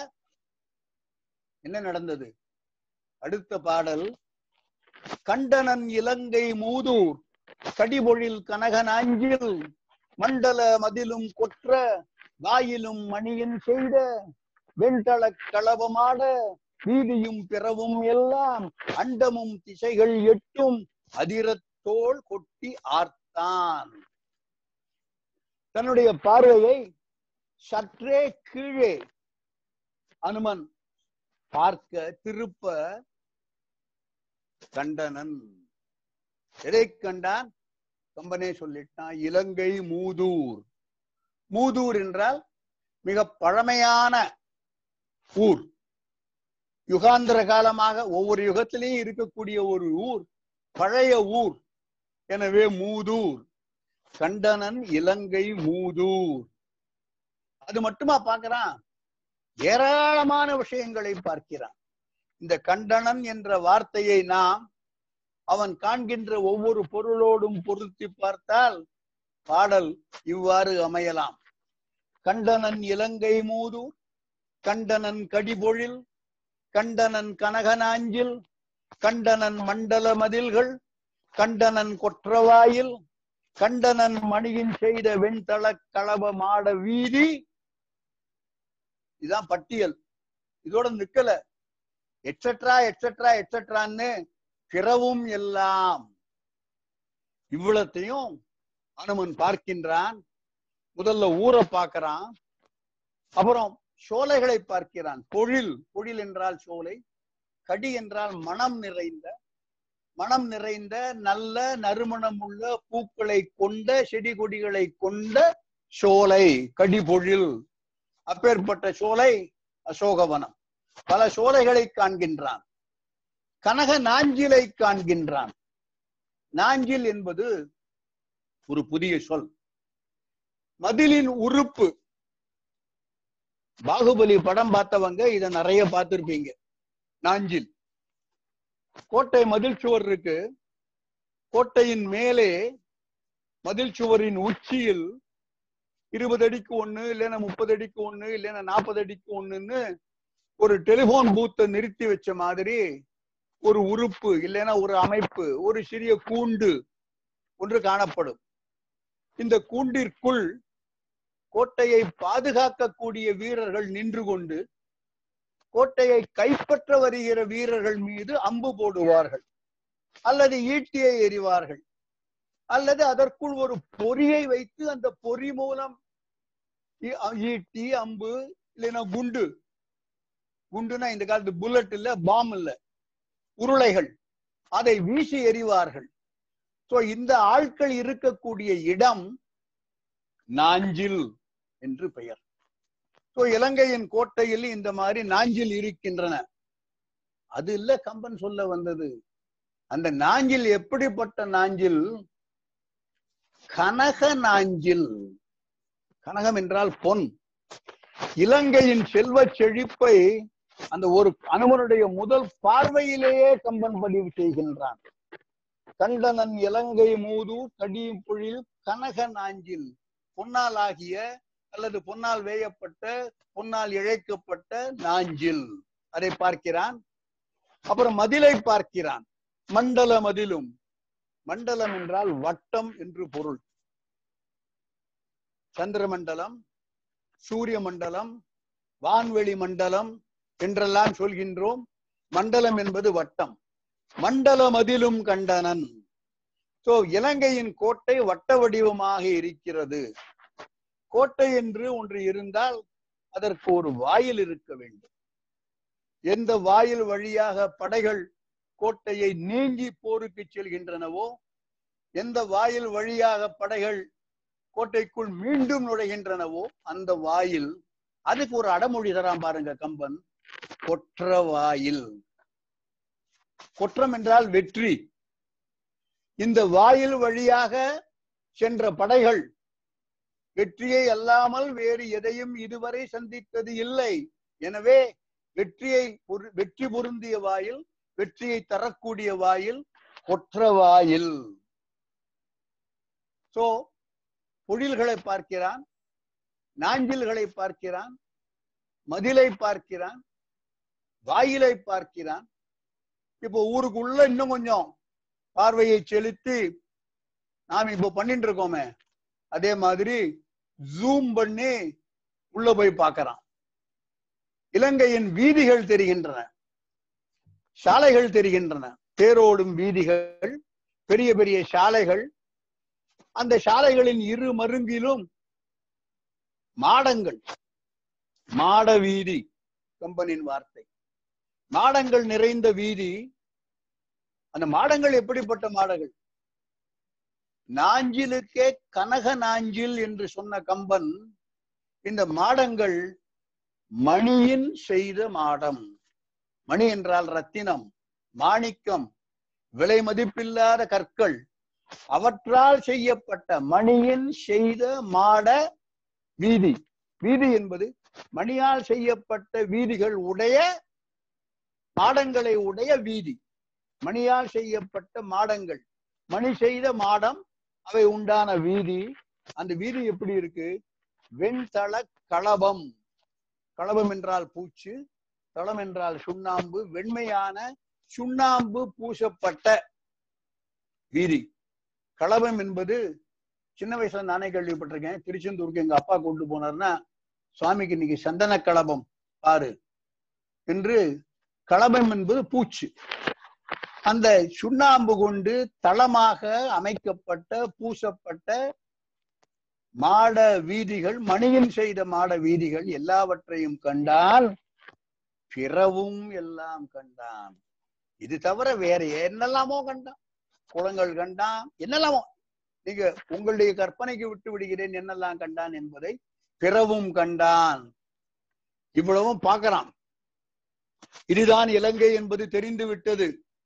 என்ன நடந்தது அடுத்த பாடல் கண்டனன் இலங்கை மூதூர் கடிபொழில் கனகனாஞ்சில் மண்டல மதிலும் கொற்ற வாயிலும் மணியின் செய்த வெண்தள களவமாட வீதியும் பிறவும் எல்லாம் அண்டமும் திசைகள் எட்டும் அதிரத்தோள் கொட்டி ஆர்த்தான் தன்னுடைய பார்வையை சற்றே கீழே அனுமன் பார்க்க திருப்ப கண்டனன் எதை கண்டான் கம்பனே சொல்லிட்டான் இலங்கை மூதூர் மூதூர் என்றால் மிக பழமையான ஊர் யுகாந்திர காலமாக ஒவ்வொரு யுகத்திலையும் இருக்கக்கூடிய ஒரு ஊர் பழைய ஊர் எனவே மூதூர் கண்டனன் இலங்கை மூதூர் அது மட்டுமா பார்க்கிறான் ஏராளமான விஷயங்களை பார்க்கிறான் இந்த கண்டனன் என்ற வார்த்தையை நாம் அவன் காண்கின்ற ஒவ்வொரு பொருளோடும் பொருத்தி பார்த்தால் பாடல் இவ்வாறு அமையலாம் கண்டனன் இலங்கை மூதூர் கண்டனன் கடிபொழில் கண்டனன் கனகனாஞ்சில் கண்டனன் மண்டல மதில்கள் கண்டனன் கொற்றவாயில் கண்டனன் மணியின் செய்த வெண்தள களப மாட வீதி இதான் பட்டியல் இதோட நிக்கல எட்ஸெட்ரா எட்ஸெட்ரா எட்ஸெட்ரான்னு பிறவும் எல்லாம் இவ்வளத்தையும் அனுமன் பார்க்கின்றான் முதல்ல ஊரை பார்க்கிறான் அப்புறம் சோலைகளை பார்க்கிறான் பொழில் பொழில் என்றால் சோலை கடி என்றால் மனம் நிறைந்த மனம் நிறைந்த நல்ல நறுமணம் உள்ள பூக்களை கொண்ட செடி கொடிகளை கொண்ட சோலை கடிபொழில் அப்பேற்பட்ட சோலை அசோகவனம் பல சோலைகளை காண்கின்றான் கனக நாஞ்சிலை காண்கின்றான் நாஞ்சில் என்பது ஒரு புதிய சொல் மதிலின் உறுப்பு பாகுபலி படம் பார்த்தவங்க இத நிறைய பார்த்திருப்பீங்க நாஞ்சில் கோட்டை மதில் சுவர் இருக்கு கோட்டையின் மேலே மதில் சுவரின் உச்சியில் இருபது அடிக்கு ஒண்ணு இல்லைன்னா முப்பது அடிக்கு ஒண்ணு இல்லைன்னா நாற்பது அடிக்கு ஒண்ணுன்னு ஒரு டெலிபோன் பூத்தை நிறுத்தி வச்ச மாதிரி ஒரு உறுப்பு இல்லைன்னா ஒரு அமைப்பு ஒரு சிறிய கூண்டு ஒன்று காணப்படும் இந்த கூண்டிற்குள் கோட்டையை பாதுகாக்கக்கூடிய வீரர்கள் நின்று கொண்டு கோட்டையை கைப்பற்ற வருகிற வீரர்கள் மீது அம்பு போடுவார்கள் அல்லது ஈட்டியை எறிவார்கள் அல்லது அதற்குள் ஒரு பொறியை வைத்து அந்த பொறி மூலம் ஈ- ஈட்டி அம்பு இல்லைன்னா குண்டு குண்டுனா இந்த காலத்து புல்லட் இல்ல பாம் இல்ல உருளைகள் அதை வீசி எறிவார்கள் சோ இந்த ஆட்கள் இருக்கக்கூடிய இடம் நாஞ்சில் என்று பெயர் சோ இலங்கையின் கோட்டையில் இந்த மாதிரி நாஞ்சில் இருக்கின்றன அது இல்ல கம்பன் சொல்ல வந்தது அந்த நாஞ்சில் எப்படிப்பட்ட நாஞ்சில் கனக நாஞ்சில் கனகம் என்றால் பொன் இலங்கையின் செல்வ செழிப்பை அந்த ஒரு அனுமனுடைய முதல் பார்வையிலேயே கம்பன் பதிவு செய்கின்றான் கண்டனன் இலங்கை மூது கடியும் பொழில் கனக நாஞ்சில் பொன்னால் ஆகிய அல்லது பொன்னால் வேயப்பட்ட பொன்னால் இழைக்கப்பட்ட நாஞ்சில் அதை பார்க்கிறான் அப்புறம் மதிலை பார்க்கிறான் மண்டல மதிலும் மண்டலம் என்றால் வட்டம் என்று பொருள் சந்திர மண்டலம் சூரிய மண்டலம் வான்வெளி மண்டலம் என்றெல்லாம் சொல்கின்றோம் மண்டலம் என்பது வட்டம் மண்டல மதிலும் கண்டனன் சோ இலங்கையின் கோட்டை வட்ட வடிவமாக இருக்கிறது கோட்டை என்று ஒன்று இருந்தால் அதற்கு ஒரு வாயில் இருக்க வேண்டும் எந்த வாயில் வழியாக படைகள் கோட்டையை நீங்கி போருக்கு செல்கின்றனவோ எந்த வாயில் வழியாக படைகள் கோட்டைக்குள் மீண்டும் நுழைகின்றனவோ அந்த வாயில் அதுக்கு ஒரு அடமொழி தரான் பாருங்க கம்பன் கொற்ற வாயில் கொற்றம் என்றால் வெற்றி இந்த வாயில் வழியாக சென்ற படைகள் வெற்றியை அல்லாமல் வேறு எதையும் இதுவரை சந்தித்தது இல்லை எனவே வெற்றியை பொரு- வெற்றி பொருந்திய வாயில் வெற்றியை தரக்கூடிய வாயில் கொற்ற வாயில் சோ பொழில்களை பார்க்கிறான் நாஞ்சில்களை பார்க்கிறான் மதிலை பார்க்கிறான் வாயிலை பார்க்கிறான் இப்போ ஊருக்குள்ள இன்னும் கொஞ்சம் பார்வையை செலுத்தி நாம் இப்போ பண்ணிட்டு இருக்கோமே அதே மாதிரி ஜூம் பண்ணி உள்ள போய் பார்க்கறான் இலங்கையின் வீதிகள் தெரிகின்றன சாலைகள் தெரிகின்றன தேரோடும் வீதிகள் பெரிய பெரிய சாலைகள் அந்த சாலைகளின் இரு மருங்கிலும் மாடங்கள் மாட வீதி கம்பனின் வார்த்தை மாடங்கள் நிறைந்த வீதி அந்த மாடங்கள் எப்படிப்பட்ட மாடங்கள் நாஞ்சிலுக்கே கனக நாஞ்சில் என்று சொன்ன கம்பன் இந்த மாடங்கள் மணியின் செய்த மாடம் மணி என்றால் ரத்தினம் மாணிக்கம் விலை மதிப்பில்லாத கற்கள் அவற்றால் செய்யப்பட்ட மணியின் செய்த மாட வீதி வீதி என்பது மணியால் செய்யப்பட்ட வீதிகள் உடைய மாடங்களை உடைய வீதி மணியால் செய்யப்பட்ட மாடங்கள் மணி செய்த மாடம் அவை உண்டான வீதி அந்த வீதி எப்படி இருக்கு வெண்தள களபம் களபம் என்றால் பூச்சு தளம் என்றால் சுண்ணாம்பு வெண்மையான சுண்ணாம்பு பூசப்பட்ட வீதி களபம் என்பது சின்ன வயசுல நானே கேள்விப்பட்டிருக்கேன் திருச்செந்தூருக்கு எங்க அப்பா கொண்டு போனார்னா சுவாமிக்கு இன்னைக்கு சந்தன களபம் பாரு என்று களபம் என்பது பூச்சு அந்த சுண்ணாம்பு கொண்டு தளமாக அமைக்கப்பட்ட பூசப்பட்ட மாட வீதிகள் மணியின் செய்த மாட வீதிகள் எல்லாவற்றையும் கண்டால் பிறவும் எல்லாம் கண்டான் இது தவிர வேற என்னெல்லாமோ கண்டான் குளங்கள் கண்டான் என்னெல்லாமோ நீங்க உங்களுடைய கற்பனைக்கு விட்டு விடுகிறேன் என்னெல்லாம் கண்டான் என்பதை பிறவும் கண்டான் இவ்வளவும் பார்க்கறான் இதுதான் இலங்கை என்பது தெரிந்து விட்டது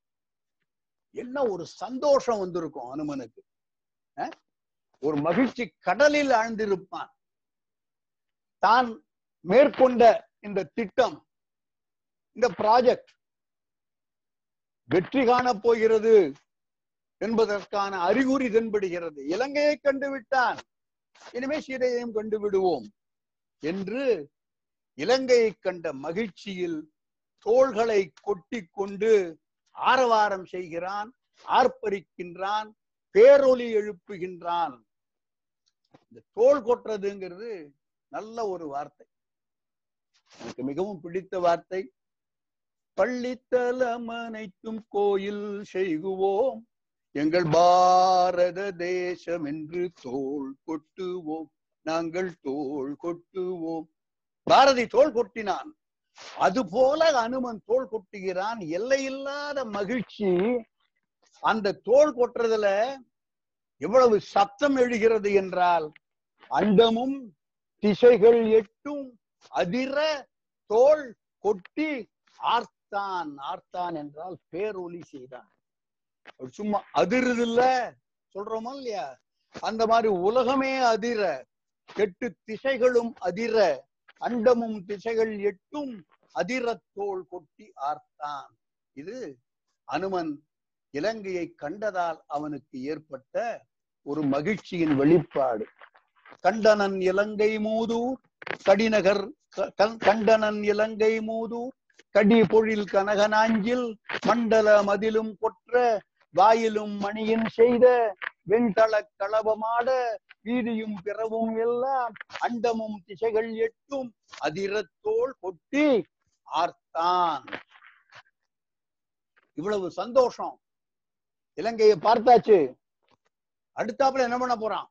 என்ன ஒரு சந்தோஷம் வந்திருக்கும் அனுமனுக்கு அஹ்? ஒரு மகிழ்ச்சி கடலில் ஆழ்ந்திருப்பான் தான் மேற்கொண்ட இந்த திட்டம் இந்த ப்ராஜெக்ட் வெற்றி காணப் போகிறது என்பதற்கான அறிகுறி தென்படுகிறது இலங்கையை கண்டு விட்டான் இனிமே சீதையையும் கண்டு விடுவோம் என்று இலங்கையை கண்ட மகிழ்ச்சியில் தோள்களை கொட்டி கொண்டு ஆரவாரம் செய்கிறான் ஆர்ப்பரிக்கின்றான் பேரொலி எழுப்புகின்றான் இந்த தோல் கொட்டுறதுங்கிறது நல்ல ஒரு வார்த்தை எனக்கு மிகவும் பிடித்த வார்த்தை பள்ளித்தலம் அனைத்தும் கோயில் செய்குவோம் எங்கள் பாரத தேசம் என்று தோல் கொட்டுவோம் நாங்கள் தோல் கொட்டுவோம் பாரதி தோல் கொட்டினான் அதுபோல அனுமன் தோல் கொட்டுகிறான் எல்லையில்லாத மகிழ்ச்சி அந்த தோல் கொட்டுறதுல எவ்வளவு சத்தம் எழுகிறது என்றால் அண்டமும் திசைகள் எட்டும் அதிர தோல் கொட்டி ஆர்த்தான் ஆர்த்தான் என்றால் பேரொலி செய்தான் அவர் சும்மா அதிருது இல்ல சொல்றோமா இல்லையா அந்த மாதிரி உலகமே அதிர எட்டு திசைகளும் அதிர அண்டமும் திசைகள் எட்டும் அதிரத்தோள் கொட்டி ஆர்த்தான் இது அனுமன் இலங்கையை கண்டதால் அவனுக்கு ஏற்பட்ட ஒரு மகிழ்ச்சியின் வெளிப்பாடு கண்டனன் இலங்கை மூதூர் கடிநகர் க- க- கண்டனன் இலங்கை மூதூர் கடி பொழில் கனகனாஞ்சில் மண்டல மதிலும் கொற்ற வாயிலும் மணியின் செய்த வெண்தள களபமாட வீதியும் பிறவும் எல்லாம் அண்டமும் திசைகள் எட்டும் அதிரத்தோள் கொட்டி ஆர்த்தான் இவ்வளவு சந்தோஷம் இலங்கையை பார்த்தாச்சு அடுத்தாப்புல என்ன பண்ண போறான்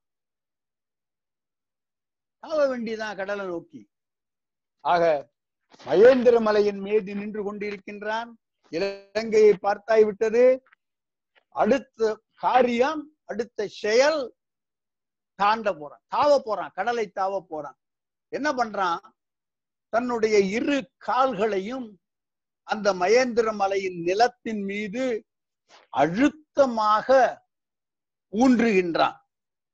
தாவ வேண்டியதான் கடலை நோக்கி ஆக மகேந்திர மலையின் மீது நின்று கொண்டிருக்கின்றான் இலங்கையை பார்த்தாய் விட்டது அடுத்த காரியம் அடுத்த செயல் தாண்ட போறான் தாவ போறான் கடலை தாவ போறான் என்ன பண்றான் தன்னுடைய இரு கால்களையும் அந்த மகேந்திர மலையின் நிலத்தின் மீது அழுத்தமாக ஊன்றுகின்றான்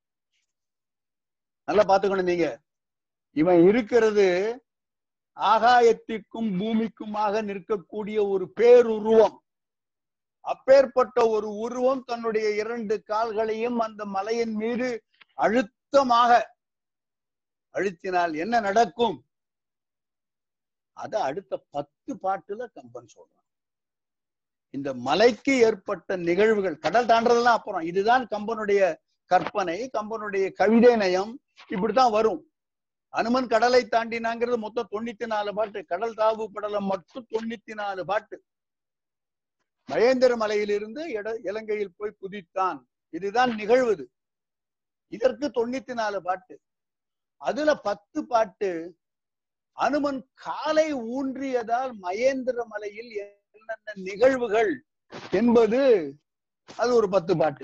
நல்லா பாத்துக்கணும் நீங்க இவன் இருக்கிறது ஆகாயத்திற்கும் பூமிக்குமாக நிற்கக்கூடிய ஒரு பேருருவம் அப்பேற்பட்ட ஒரு உருவம் தன்னுடைய இரண்டு கால்களையும் அந்த மலையின் மீது அழுத்தமாக அழுத்தினால் என்ன நடக்கும் அத அடுத்த பத்து பாட்டுல கம்பன் சொல்றான் இந்த மலைக்கு ஏற்பட்ட நிகழ்வுகள் கடல் தாண்டதெல்லாம் அப்புறம் இதுதான் கம்பனுடைய கற்பனை கம்பனுடைய கவிதை நயம் இப்படித்தான் வரும் அனுமன் கடலை தாண்டினாங்கிறது மொத்தம் தொண்ணூத்தி நாலு பாட்டு கடல் தாவு படலம் மட்டும் தொண்ணூத்தி நாலு பாட்டு மகேந்திர மலையிலிருந்து இட இலங்கையில் போய் குதித்தான் இதுதான் நிகழ்வுது இதற்கு தொண்ணூத்தி நாலு பாட்டு அதுல பத்து பாட்டு அனுமன் காலை ஊன்றியதால் மகேந்திர மலையில் என்னென்ன நிகழ்வுகள் என்பது அது ஒரு பத்து பாட்டு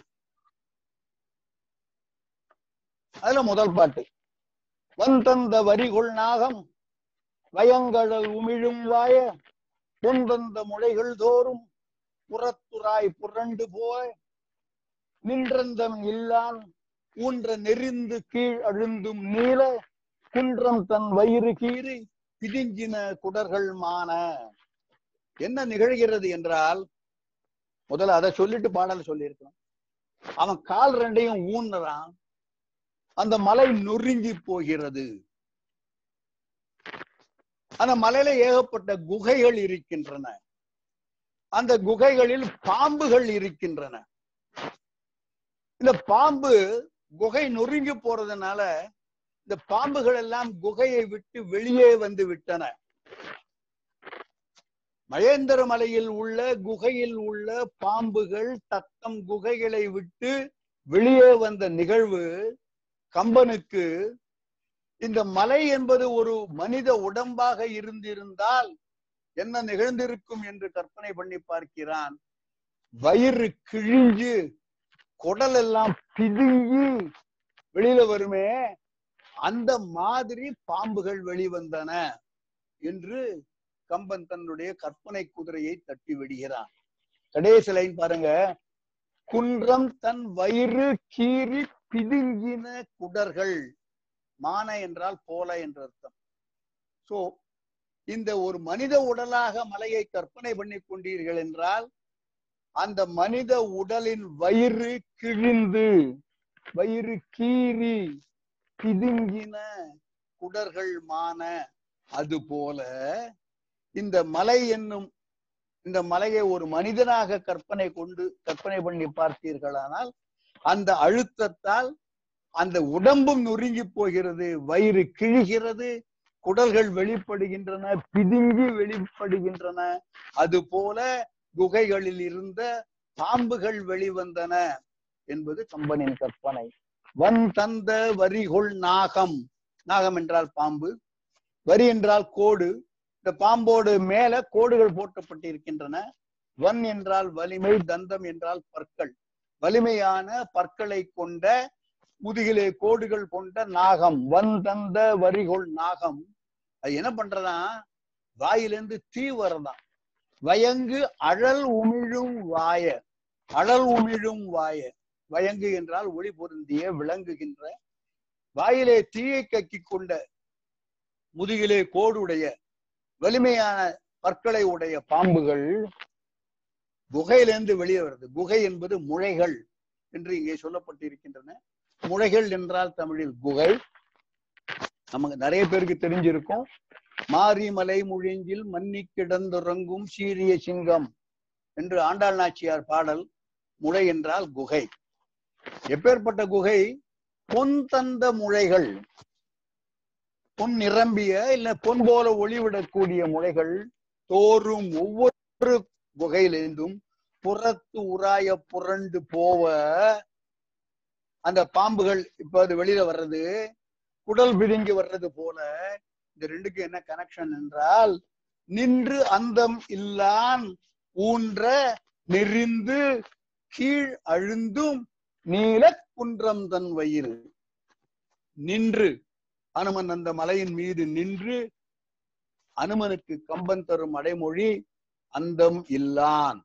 அதுல முதல் பாட்டு வந்தந்த வரிகுள் நாகம் வயங்கடல் உமிழும் வாய பொந்தந்த முளைகள் தோறும் புறத்துராய் புரண்டு போய் நின்றந்தம் இல்லான் ஊன்ற நெறிந்து கீழ் அழுந்தும் நீல குன்றம் தன் வயிறு கீறி பிதிஞ்சின குடர்கள் மான என்ன நிகழ்கிறது என்றால் முதல்ல அதை சொல்லிட்டு பாடல் சொல்லியிருக்கணும் அவன் கால் ரெண்டையும் ஊன்னுறான் அந்த மலை நொறுங்கி போகிறது அந்த மலையில ஏகப்பட்ட குகைகள் இருக்கின்றன அந்த குகைகளில் பாம்புகள் இருக்கின்றன இந்த பாம்பு குகை நொறுங்கி போறதுனால இந்த பாம்புகள் எல்லாம் குகையை விட்டு வெளியே வந்து விட்டன மகேந்திர மலையில் உள்ள குகையில் உள்ள பாம்புகள் தத்தம் குகைகளை விட்டு வெளியே வந்த நிகழ்வு கம்பனுக்கு இந்த மலை என்பது ஒரு மனித உடம்பாக இருந்திருந்தால் என்ன நிகழ்ந்திருக்கும் என்று கற்பனை பண்ணி பார்க்கிறான் வயிறு கிழிஞ்சு குடல் எல்லாம் பிதுங்கி வெளியில வருமே அந்த மாதிரி பாம்புகள் வெளிவந்தன என்று கம்பன் தன்னுடைய கற்பனை குதிரையை தட்டி விடுகிறான் கடைசி லைன் பாருங்க குன்றம் தன் வயிறு கீறி பிதுங்கின குடர்கள் மான என்றால் போல என்ற அர்த்தம் சோ இந்த ஒரு மனித உடலாக மலையை கற்பனை பண்ணி கொண்டீர்கள் என்றால் அந்த மனித உடலின் வயிறு கிழிந்து வயிறு கீறி பிதுங்கின குடர்கள் மான அது போல இந்த மலை என்னும் இந்த மலையை ஒரு மனிதனாக கற்பனை கொண்டு கற்பனை பண்ணி பார்த்தீர்களானால் அந்த அழுத்தத்தால் அந்த உடம்பும் நொறுங்கி போகிறது வயிறு கிழிகிறது குடல்கள் வெளிப்படுகின்றன பிதுங்கி வெளிப்படுகின்றன அது போல குகைகளில் இருந்த பாம்புகள் வெளிவந்தன என்பது கம்பனின் கற்பனை வன் தந்த வரிகொள் நாகம் நாகம் என்றால் பாம்பு வரி என்றால் கோடு இந்த பாம்போடு மேல கோடுகள் போட்டப்பட்டிருக்கின்றன வன் என்றால் வலிமை தந்தம் என்றால் பற்கள் வலிமையான பற்களை கொண்ட முதுகிலே கோடுகள் கொண்ட நாகம் வன் தந்த வரிகொள் நாகம் அது என்ன பண்றதா வாயிலிருந்து தீ வரதான் வயங்கு அழல் உமிழும் வாய அழல் உமிழும் வாய வயங்கு என்றால் ஒளி பொருந்திய விளங்குகின்ற வாயிலே தீயை கக்கி கொண்ட முதுகிலே கோடுடைய வலிமையான பற்களை உடைய பாம்புகள் குகையிலிருந்து வெளியே வருது குகை என்பது முளைகள் என்று இங்கே சொல்லப்பட்டிருக்கின்றன முளைகள் என்றால் தமிழில் குகை நமக்கு நிறைய பேருக்கு தெரிஞ்சிருக்கும் மாரிமலை முழிஞ்சில் மன்னி கிடந்துறங்கும் சீரிய சிங்கம் என்று ஆண்டாள் நாச்சியார் பாடல் முளை என்றால் குகை எப்பேற்பட்ட குகை பொன் தந்த முளைகள் பொன் நிரம்பிய இல்ல பொன் போல ஒளிவிடக்கூடிய முளைகள் தோறும் ஒவ்வொரு குகையிலிருந்தும் புறத்து உராய புரண்டு போவ அந்த பாம்புகள் இப்ப அது வெளியில வர்றது குடல் பிதுங்கி வர்றது போல இந்த ரெண்டுக்கு என்ன கனெக்ஷன் என்றால் நின்று அந்தம் இல்லான் ஊன்ற நெறிந்து கீழ் அழுந்தும் நீல குன்றம் தன் வயிறு நின்று அனுமன் அந்த மலையின் மீது நின்று அனுமனுக்கு கம்பன் தரும் அடைமொழி அந்தம் இல்லான்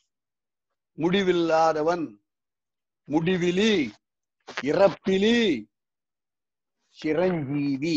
முடிவில்லாதவன் முடிவிலி இறப்பிலி சிரஞ்சீவி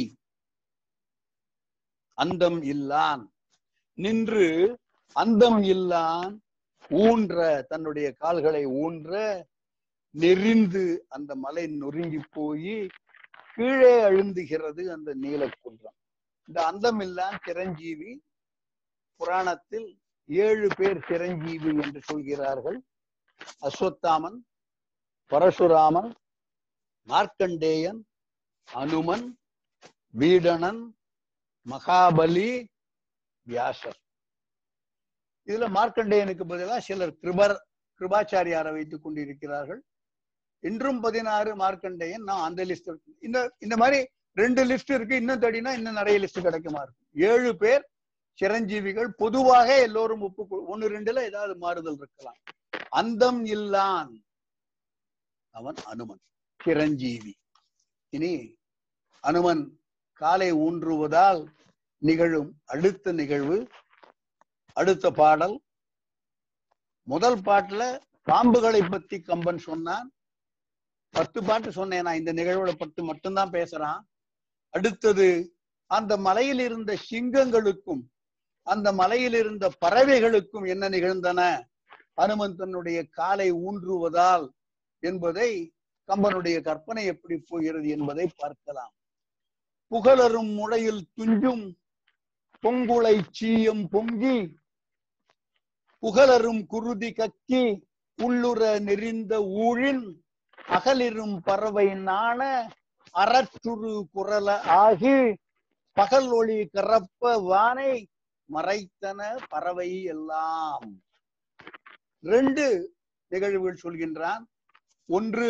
அந்தம் இல்லான் நின்று அந்தம் இல்லான் ஊன்ற தன்னுடைய கால்களை ஊன்ற நெறிந்து அந்த மலை நொறுங்கி போய் கீழே அழுந்துகிறது அந்த நீலக்குன்றம் இந்த அந்தம் இல்லான் சிரஞ்சீவி புராணத்தில் ஏழு பேர் சிரஞ்சீவி என்று சொல்கிறார்கள் அஸ்வத்தாமன் பரசுராமன் மார்க்கண்டேயன் அனுமன் வீடணன் மகாபலி வியாசர் இதுல மார்க்கண்டேயனுக்கு பதிலாக சிலர் கிருபர் கிருபாச்சாரியாரை வைத்துக் கொண்டிருக்கிறார்கள் இன்றும் பதினாறு மார்க்கண்டேயன் நான் அந்த லிஸ்ட் இருக்கு இந்த இந்த மாதிரி ரெண்டு லிஸ்ட் இருக்கு இன்னும் தேடினா இன்னும் நிறைய லிஸ்ட் கிடைக்குமா இருக்கும் ஏழு பேர் சிரஞ்சீவிகள் பொதுவாக எல்லோரும் ஒப்பு ஒன்னு ரெண்டுல ஏதாவது மாறுதல் இருக்கலாம் அந்தம் இல்லான் அவன் அனுமன் சிரஞ்சீவி இனி அனுமன் காலை ஊன்றுவதால் நிகழும் அடுத்த நிகழ்வு அடுத்த பாடல் முதல் பாட்டுல பாம்புகளை பத்தி கம்பன் சொன்னான் பத்து பாட்டு சொன்னேன் நான் இந்த நிகழ்வோட பத்து மட்டும்தான் பேசுறான் அடுத்தது அந்த மலையில் இருந்த சிங்கங்களுக்கும் அந்த மலையில் இருந்த பறவைகளுக்கும் என்ன நிகழ்ந்தன அனுமந்தனுடைய காலை ஊன்றுவதால் என்பதை கம்பனுடைய கற்பனை எப்படி போகிறது என்பதை பார்க்கலாம் புகழரும் முளையில் துஞ்சும் பொங்குளை சீயம் பொங்கி புகழரும் குருதி கக்கி உள்ளுற நெறிந்த ஊழின் அகலிரும் பறவை நாண அறற்றுரு குரல ஆகி பகல் ஒளி கரப்ப வானை மறைத்தன பறவை எல்லாம் ரெண்டு நிகழ்வுகள் சொல்கின்றான் ஒன்று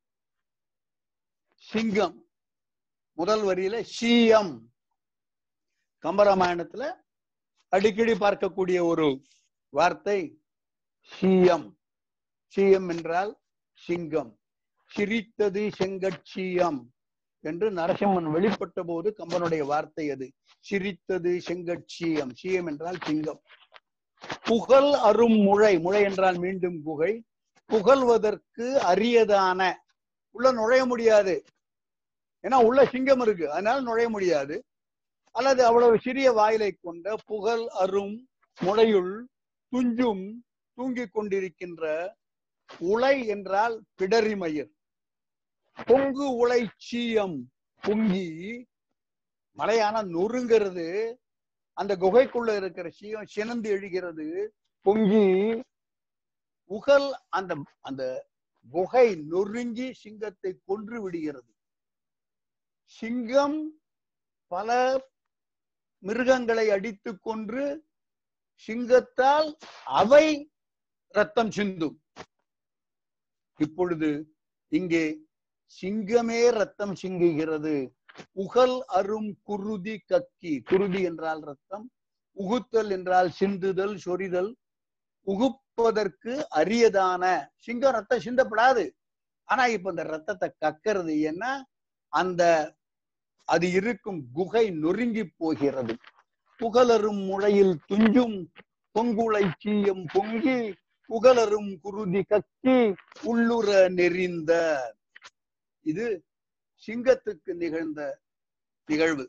சிங்கம் முதல் வரியில சீயம் கம்பராமாயணத்துல அடிக்கடி பார்க்கக்கூடிய ஒரு வார்த்தை சீயம் சீயம் என்றால் சிங்கம் சிரித்தது செங்கட்சியம் என்று நரசிம்மன் வெளிப்பட்ட போது கம்பனுடைய வார்த்தை அது சிரித்தது செங்கட்சியம் சீயம் என்றால் சிங்கம் புகழ் அரும் முளை முளை என்றால் மீண்டும் குகை புகழ்வதற்கு அரியதான உள்ள நுழைய முடியாது ஏன்னா உள்ள சிங்கம் இருக்கு அதனால நுழைய முடியாது அல்லது அவ்வளவு சிறிய வாயிலை கொண்ட புகழ் அரும் முளையுள் துஞ்சும் தூங்கிக் கொண்டிருக்கின்ற உலை என்றால் பிடரிமயிர் பொங்கு உலை சீயம் பொங்கி மலையான நொறுங்கிறது அந்த குகைக்குள்ள இருக்கிற சீயம் சினந்து எழுகிறது பொங்கி புகழ் அந்த அந்த குகை நொறுங்கி சிங்கத்தை கொன்று விடுகிறது சிங்கம் பல மிருகங்களை அடித்து கொன்று சிங்கத்தால் அவை ரத்தம் சிந்தும் இப்பொழுது இங்கே சிங்கமே ரத்தம் சிங்குகிறது புகழ் அரும் குருதி கக்கி குருதி என்றால் ரத்தம் உகுத்தல் என்றால் சிந்துதல் சொரிதல் உகுப்பதற்கு அரியதான சிங்கம் ரத்தம் சிந்தப்படாது ஆனா இப்ப இந்த ரத்தத்தை கக்கிறது ஏன்னா அந்த அது இருக்கும் குகை நொறுங்கி போகிறது புகழரும் முளையில் துஞ்சும் பொங்குளை சீயம் பொங்கி புகழரும் குருதி கக்கி உள்ளுற நெறிந்த இது சிங்கத்துக்கு நிகழ்ந்த நிகழ்வு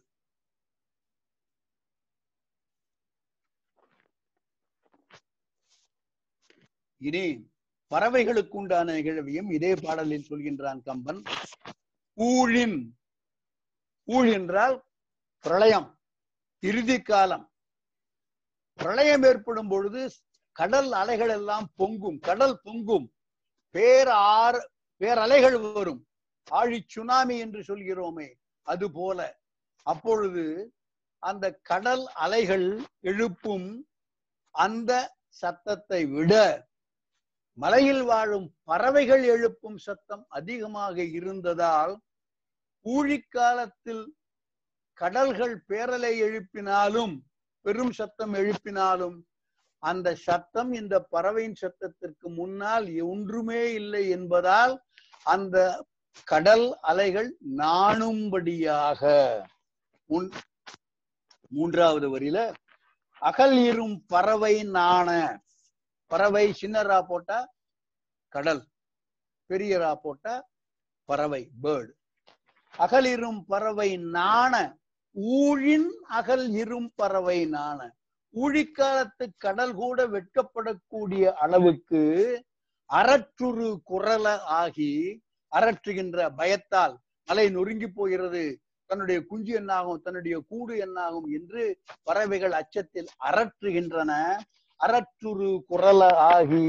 இனி பறவைகளுக்கு உண்டான நிகழ்வையும் இதே பாடலில் சொல்கின்றான் கம்பன் ஊழின் ஊழ் என்றால் பிரளயம் இறுதி காலம் பிரளயம் ஏற்படும் பொழுது கடல் அலைகள் எல்லாம் பொங்கும் கடல் பொங்கும் பேரார் பேரலைகள் வரும் ஆழி சுனாமி என்று சொல்கிறோமே அது போல அப்பொழுது அந்த கடல் அலைகள் எழுப்பும் அந்த சத்தத்தை விட மலையில் வாழும் பறவைகள் எழுப்பும் சத்தம் அதிகமாக இருந்ததால் ஊழிக்காலத்தில் கடல்கள் பேரலை எழுப்பினாலும் பெரும் சத்தம் எழுப்பினாலும் அந்த சத்தம் இந்த பறவையின் சத்தத்திற்கு முன்னால் ஒன்றுமே இல்லை என்பதால் அந்த கடல் அலைகள் நாணும்படியாக முன் மூன்றாவது வரியில அகல் இரும் பறவை நாண பறவை சின்னரா போட்டா கடல் பெரியரா போட்டா பறவை பேர்டு அகல் இரும் பறவை நாண ஊழின் அகல் இரும் பறவை நாண ஊழிக்காலத்து கடல் கூட வெட்கப்படக்கூடிய அளவுக்கு அறற்றுரு குரல ஆகி அரற்றுகின்ற பயத்தால் மலை நொறுங்கி போகிறது தன்னுடைய குஞ்சு என்னாகும் தன்னுடைய கூடு என்னாகும் என்று பறவைகள் அச்சத்தில் அரற்றுகின்றன அறற்றுரு குரல ஆகி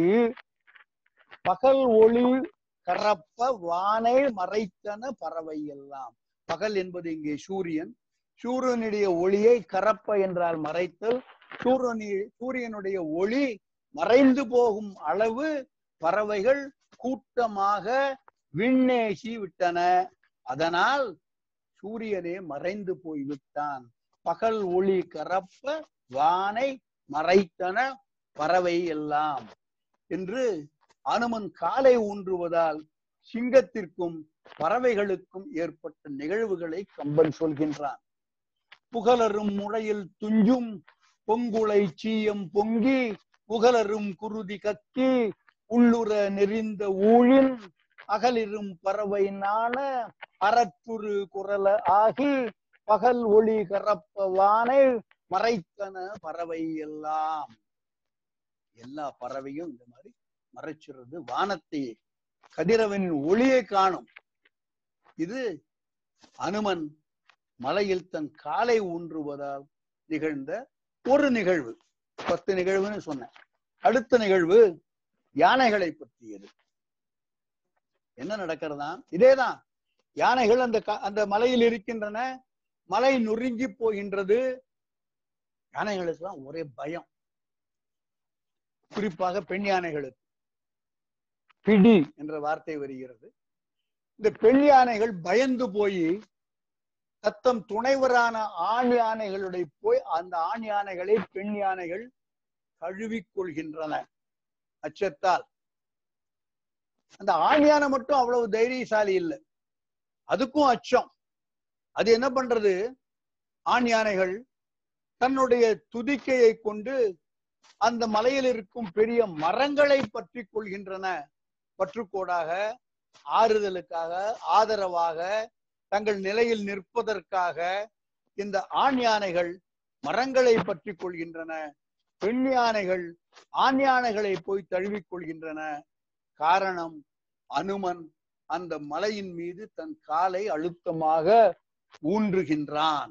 பகல் ஒளி கரப்ப வானை மறைத்தன பறவை எல்லாம் பகல் என்பது இங்கே சூரியன் சூரியனுடைய ஒளியை கரப்ப என்றால் மறைத்தல் சூரியனி சூரியனுடைய ஒளி மறைந்து போகும் அளவு பறவைகள் கூட்டமாக விண்ணேசி விட்டன அதனால் சூரியனே மறைந்து போய் விட்டான் பகல் ஒளி கரப்ப வானை மறைத்தன பறவை எல்லாம் என்று அனுமன் காலை ஊன்றுவதால் சிங்கத்திற்கும் பறவைகளுக்கும் ஏற்பட்ட நிகழ்வுகளை கம்பன் சொல்கின்றான் புகழரும் முளையில் துஞ்சும் பொங்குளை சீயம் பொங்கி புகழரும் குருதி கக்கி உள்ளுற நெறிந்த ஊழின் அகலிரும் பறவை நாண அறத்துரு குரல ஆகி பகல் ஒளி கரப்ப வானை மறைத்தன பறவை எல்லாம் எல்லா பறவையும் இந்த மாதிரி மறைச்சிருது வானத்தை கதிரவனின் ஒளியை காணும் இது அனுமன் மலையில் தன் காலை ஊன்றுவதால் நிகழ்ந்த ஒரு நிகழ்வு பத்து நிகழ்வுன்னு சொன்னேன் அடுத்த நிகழ்வு யானைகளை பற்றியது என்ன நடக்கிறதா இதேதான் யானைகள் அந்த க- அந்த மலையில் இருக்கின்றன மலை நொறுங்கி போகின்றது யானைகளுக்கெல்லாம் ஒரே பயம் குறிப்பாக பெண் யானைகளுக்கு பிடி என்ற வார்த்தை வருகிறது இந்த பெண் யானைகள் பயந்து போய் தத்தம் துணைவரான ஆண் யானைகளுடைய போய் அந்த ஆண் யானைகளை பெண் யானைகள் கழுவிக் கொள்கின்றன அச்சத்தால் அந்த ஆண் யானை மட்டும் அவ்வளவு தைரியசாலி இல்லை அதுக்கும் அச்சம் அது என்ன பண்றது ஆண் யானைகள் தன்னுடைய துதிக்கையை கொண்டு அந்த மலையில் இருக்கும் பெரிய மரங்களை பற்றி கொள்கின்றன பற்றுக்கோடாக ஆறுதலுக்காக ஆதரவாக தங்கள் நிலையில் நிற்பதற்காக இந்த ஆண் யானைகள் மரங்களை பற்றி கொள்கின்றன பெண் யானைகள் ஆண் யானைகளை போய் தழுவிக் கொள்கின்றன காரணம் அனுமன் அந்த மலையின் மீது தன் காலை அழுத்தமாக ஊன்றுகின்றான்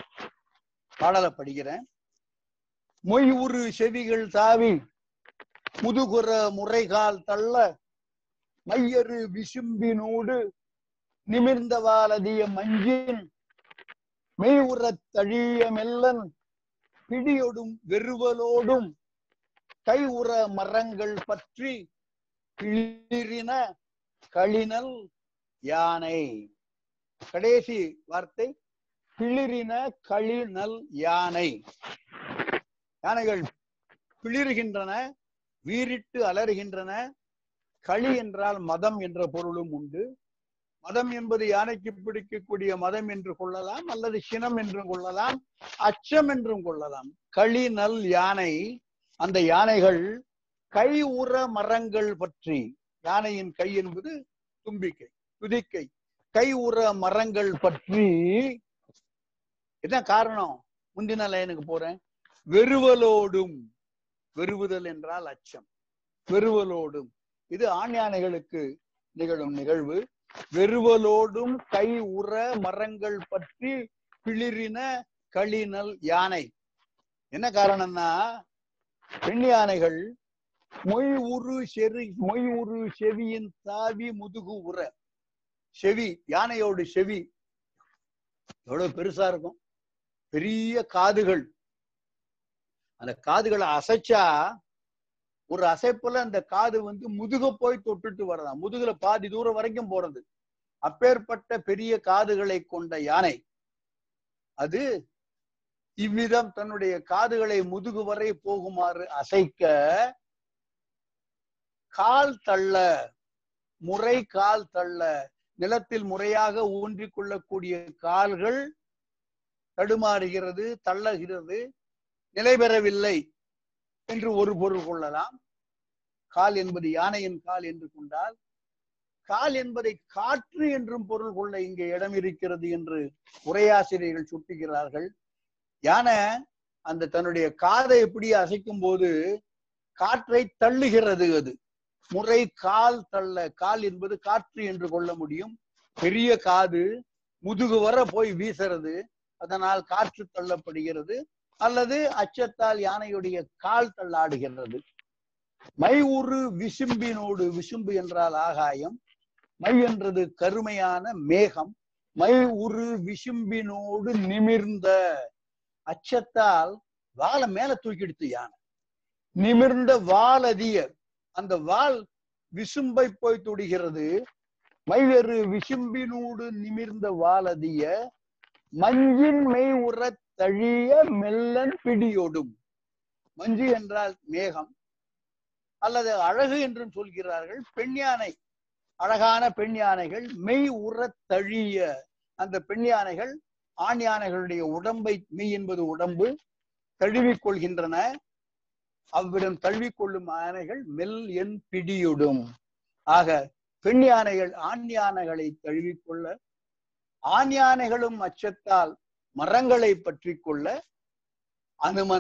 பாடலை படிக்கிறேன் மொய் உரு செவிகள் தாவி முதுகுற முறைகால் தள்ள மையறு விசும்பினோடு நிமிர்ந்த வாலதிய மஞ்சின் மெய் உறத் தழிய மெல்லன் பிடியொடும் வெறுவலோடும் கை உற மரங்கள் பற்றி கிளிரின களினல் யானை கடைசி வார்த்தை பிளிரின களிநல் யானை யானைகள் பிளிறுகின்றன வீறிட்டு அலறுகின்றன களி என்றால் மதம் என்ற பொருளும் உண்டு மதம் என்பது யானைக்கு பிடிக்கக்கூடிய மதம் என்று கொள்ளலாம் அல்லது சினம் என்றும் கொள்ளலாம் அச்சம் என்றும் கொள்ளலாம் களி நல் யானை அந்த யானைகள் கை உற மரங்கள் பற்றி யானையின் கை என்பது தும்பிக்கை துதிக்கை கை உற மரங்கள் பற்றி என்ன காரணம் முந்தின லைனுக்கு போறேன் வெறுவலோடும் வெறுவுதல் என்றால் அச்சம் வெறுவலோடும் இது ஆண் யானைகளுக்கு நிகழும் நிகழ்வு வெறுவலோடும் கை உற மரங்கள் பற்றி பிளிரின களினல் யானை என்ன காரணம்னா பெண் யானைகள் மொய் உரு செறி மொய் உரு செவியின் தாவி முதுகு உற செவி யானையோட செவி எவ்வளவு பெருசா இருக்கும் பெரிய காதுகள் அந்த காதுகளை அசைச்சா ஒரு அசைப்புல அந்த காது வந்து முதுக போய் தொட்டுட்டு வரலாம் முதுகுல பாதி தூரம் வரைக்கும் போறது அப்பேற்பட்ட பெரிய காதுகளை கொண்ட யானை அது இவ்விதம் தன்னுடைய காதுகளை முதுகு வரை போகுமாறு அசைக்க கால் தள்ள முறை கால் தள்ள நிலத்தில் முறையாக ஊன்றிக் கொள்ளக்கூடிய கால்கள் தடுமாறுகிறது தள்ளகிறது நிலை பெறவில்லை என்று ஒரு பொருள் கொள்ளலாம் கால் என்பது யானையின் கால் என்று கொண்டால் கால் என்பதை காற்று என்றும் பொருள் கொள்ள இங்கே இடம் இருக்கிறது என்று உரையாசிரியர்கள் சுட்டுகிறார்கள் யானை அந்த தன்னுடைய காதை எப்படி அசைக்கும் போது காற்றை தள்ளுகிறது அது முறை கால் தள்ள கால் என்பது காற்று என்று கொள்ள முடியும் பெரிய காது முதுகு வர போய் வீசுறது அதனால் காற்று தள்ளப்படுகிறது அல்லது அச்சத்தால் யானையுடைய கால் தள்ளாடுகின்றது மை உரு விசும்பினோடு விசும்பு என்றால் ஆகாயம் மை என்றது கருமையான மேகம் மை உரு விசும்பினோடு நிமிர்ந்த அச்சத்தால் வாழை மேல தூக்கிடுத்து யானை நிமிர்ந்த வாலதிய அந்த வால் விசும்பை போய் தொடுகிறது மைவெறு விசும்பினூடு நிமிர்ந்த வாலதிய மஞ்சின் மெய் உற தழிய மெல்லன் பிடியோடும் மஞ்சு என்றால் மேகம் அல்லது அழகு என்றும் சொல்கிறார்கள் பெண் யானை அழகான பெண் யானைகள் மெய் உற தழிய அந்த பெண் யானைகள் ஆண் யானைகளுடைய உடம்பை மெய் என்பது உடம்பு தழுவிக் கொள்கின்றன அவ்விடம் தழுவிக்கொள்ளும் யானைகள் மெல் என் பிடியுடும் ஆக பெண் யானைகள் ஆண் யானைகளை தழுவிக்கொள்ள ஆண் யானைகளும் அச்சத்தால் மரங்களை பற்றி கொள்ள அனுமன்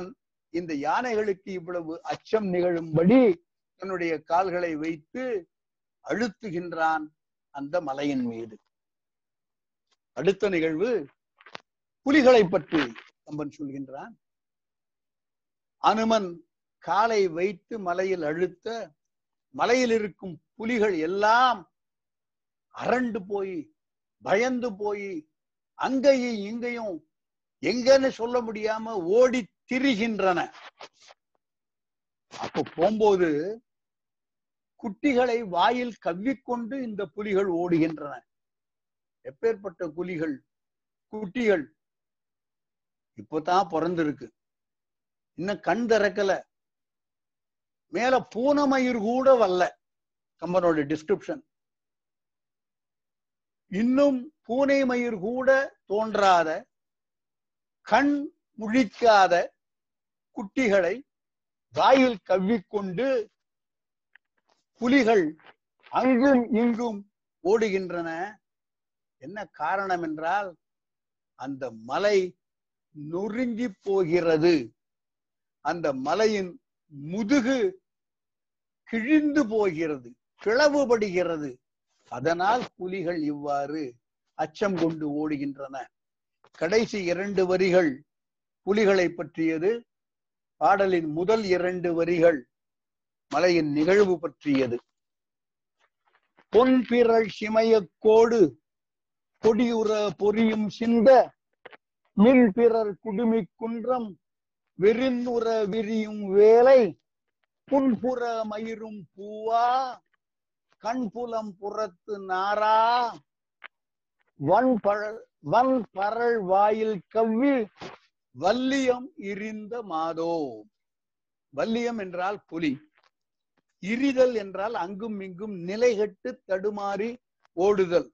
இந்த யானைகளுக்கு இவ்வளவு அச்சம் நிகழும்படி தன்னுடைய கால்களை வைத்து அழுத்துகின்றான் அந்த மலையின் மீது அடுத்த நிகழ்வு புலிகளை பற்றி கம்பன் சொல்கின்றான் அனுமன் காலை வைத்து மலையில் அழுத்த மலையில் இருக்கும் புலிகள் எல்லாம் அரண்டு போய் பயந்து போய் அங்கேயும் இங்கேயும் எங்கன்னு சொல்ல முடியாம ஓடி திரிகின்றன அப்ப போகும்போது குட்டிகளை வாயில் கவ்விக்கொண்டு இந்த புலிகள் ஓடுகின்றன எப்பேற்பட்ட புலிகள் குட்டிகள் இப்பதான் பிறந்திருக்கு இன்னும் கண் திறக்கல மேல பூனமயிர் கூட வரல கம்பனோட டிஸ்கிரிப்ஷன் இன்னும் பூனை மயிர் கூட தோன்றாத கண் முழிக்காத குட்டிகளை வாயில் கவ்விக்கொண்டு புலிகள் அங்கும் இங்கும் ஓடுகின்றன என்ன காரணம் என்றால் அந்த மலை நொறுங்கி போகிறது அந்த மலையின் முதுகு கிழிந்து போகிறது பிளவுபடுகிறது அதனால் புலிகள் இவ்வாறு அச்சம் கொண்டு ஓடுகின்றன கடைசி இரண்டு வரிகள் புலிகளை பற்றியது பாடலின் முதல் இரண்டு வரிகள் மலையின் நிகழ்வு பற்றியது பொன் பிறள் சிமயக் கோடு பொடியுற பொரியும் சிந்த மின் பிறர் குடுமி குன்றம் விரிந்துற விரியும் வேலை புன்புற மயிரும் பூவா கண்புலம் புறத்து நாரா வன் பழ- வன் பரள் வாயில் கவ்வி வல்லியம் இரிந்த மாதோ வல்லியம் என்றால் புலி இரிதல் என்றால் அங்கும் இங்கும் நிலைகட்டு தடுமாறி ஓடுதல்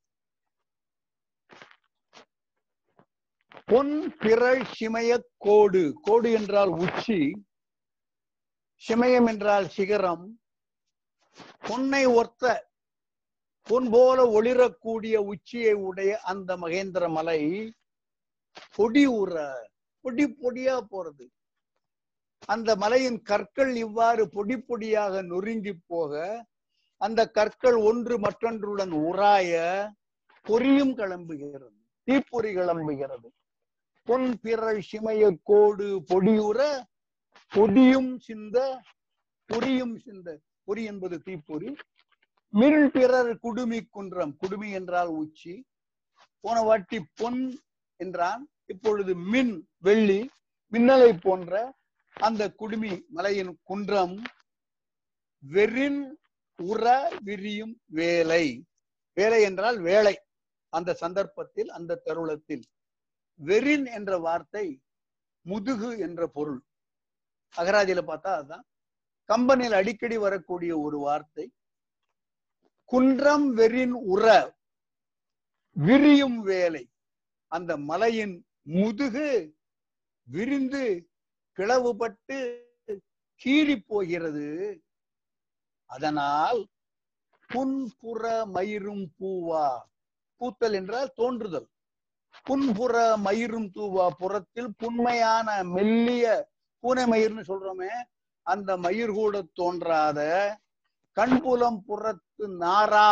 பொன் பிறள் சிமய கோடு கோடு என்றால் உச்சி சிமயம் என்றால் சிகரம் பொன்னை ஒத்த பொன் போல ஒளிரக்கூடிய உச்சியை உடைய அந்த மகேந்திர மலை பொடி உற பொடி பொடியா போறது அந்த மலையின் கற்கள் இவ்வாறு பொடி பொடியாக நொறுங்கி போக அந்த கற்கள் ஒன்று மற்றொன்றுடன் உராய பொரியும் கிளம்புகிறது தீப்பொறி கிளம்புகிறது பொன் பிறள் சிமய கோடு பொடியுற பொடியும் சிந்த பொரியும் சிந்த பொரி என்பது தீப்பொறி மின் பிறர் குடுமி குன்றம் குடுமி என்றால் உச்சி போன வாட்டி பொன் என்றான் இப்பொழுது மின் வெள்ளி மின்னலை போன்ற அந்த குடுமி மலையின் குன்றம் வெறின் உற விரியும் வேலை வேலை என்றால் வேலை அந்த சந்தர்ப்பத்தில் அந்த தருணத்தில் வெறின் என்ற வார்த்தை முதுகு என்ற பொருள் அகராதியில பார்த்தா அதுதான் கம்பனில் அடிக்கடி வரக்கூடிய ஒரு வார்த்தை குன்றம் வெறின் உற விரியும் வேலை அந்த மலையின் முதுகு விரிந்து பிளவுபட்டு கீறி போகிறது அதனால் புன்புற மயிரும் பூவா பூத்தல் என்றால் தோன்றுதல் புன்புற மயிரும் தூவா புறத்தில் புண்மையான மெல்லிய பூனை மயிர்னு சொல்றோமே அந்த மயிர் கூட தோன்றாத கண்புலம் புறத்து நாரா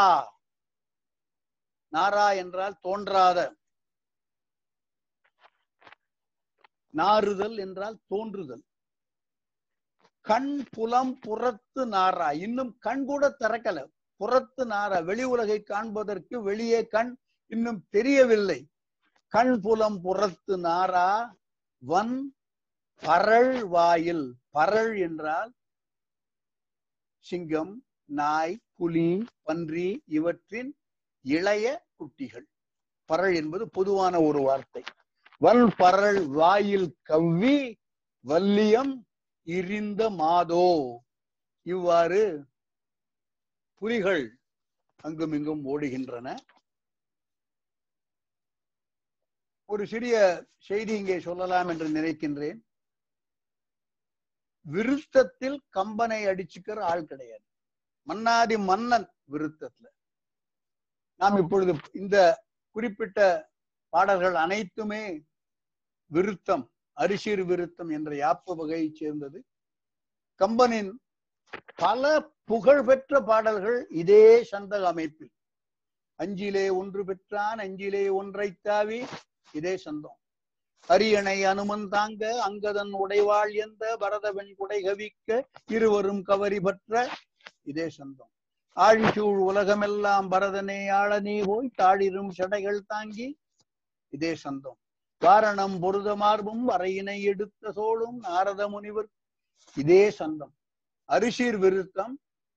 நாரா என்றால் தோன்றாத நாறுதல் என்றால் தோன்றுதல் கண் புலம் புறத்து நாரா இன்னும் கண் கூட திறக்கல புறத்து நாரா வெளி உலகை காண்பதற்கு வெளியே கண் இன்னும் தெரியவில்லை கண் புலம் புறத்து நாரா வன் பரள் வாயில் பரள் என்றால் சிங்கம் நாய் புலி பன்றி இவற்றின் இளைய குட்டிகள் பரள் என்பது பொதுவான ஒரு வார்த்தை வன் பரள் வாயில் கவ்வி வல்லியம் இரிந்த மாதோ இவ்வாறு புலிகள் அங்கும் இங்கும் ஓடுகின்றன ஒரு சிறிய செய்தி இங்கே சொல்லலாம் என்று நினைக்கின்றேன் விருத்தத்தில் கம்பனை அடிச்சுக்கிற ஆள் கிடையாது மன்னாதி மன்னன் விருத்தத்துல நாம் இப்பொழுது இந்த குறிப்பிட்ட பாடல்கள் அனைத்துமே விருத்தம் அரிசீர் விருத்தம் என்ற யாப்பு வகையைச் சேர்ந்தது கம்பனின் பல புகழ்பெற்ற பாடல்கள் இதே சந்தக அமைப்பில் அஞ்சிலே ஒன்று பெற்றான் அஞ்சிலே ஒன்றை தாவி இதே சந்தம் அரியணை அனுமன் தாங்க அங்கதன் உடைவாள் எந்த பரதவன் குடை கவிக்க இருவரும் கவரி பற்ற இதே சந்தம் ஆழிசூழ் உலகமெல்லாம் பரதனே ஆள நீ போய் தாழிரும் சடைகள் தாங்கி இதே சந்தம் வாரணம் பொருத மார்பும் வரையினை எடுத்த சோளும் நாரத முனிவர் இதே சந்தம் அரிசீர் விருத்தம்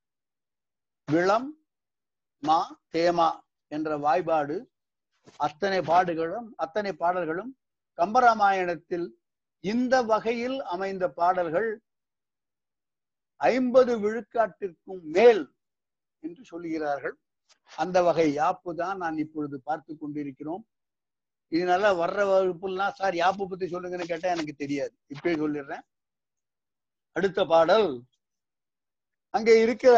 விளம் மா தேமா என்ற வாய்பாடு அத்தனை பாடுகளும் அத்தனை பாடல்களும் கம்பராமாயணத்தில் இந்த வகையில் அமைந்த பாடல்கள் ஐம்பது விழுக்காட்டிற்கும் மேல் என்று சொல்லுகிறார்கள் அந்த வகை யாப்பு தான் நான் இப்பொழுது பார்த்து கொண்டிருக்கிறோம் இதனால வர்ற வகுப்புலாம் சார் யாப்பு பத்தி சொல்லுங்கன்னு கேட்டா எனக்கு தெரியாது இப்பயே சொல்லிடுறேன் அடுத்த பாடல் அங்கே இருக்கிற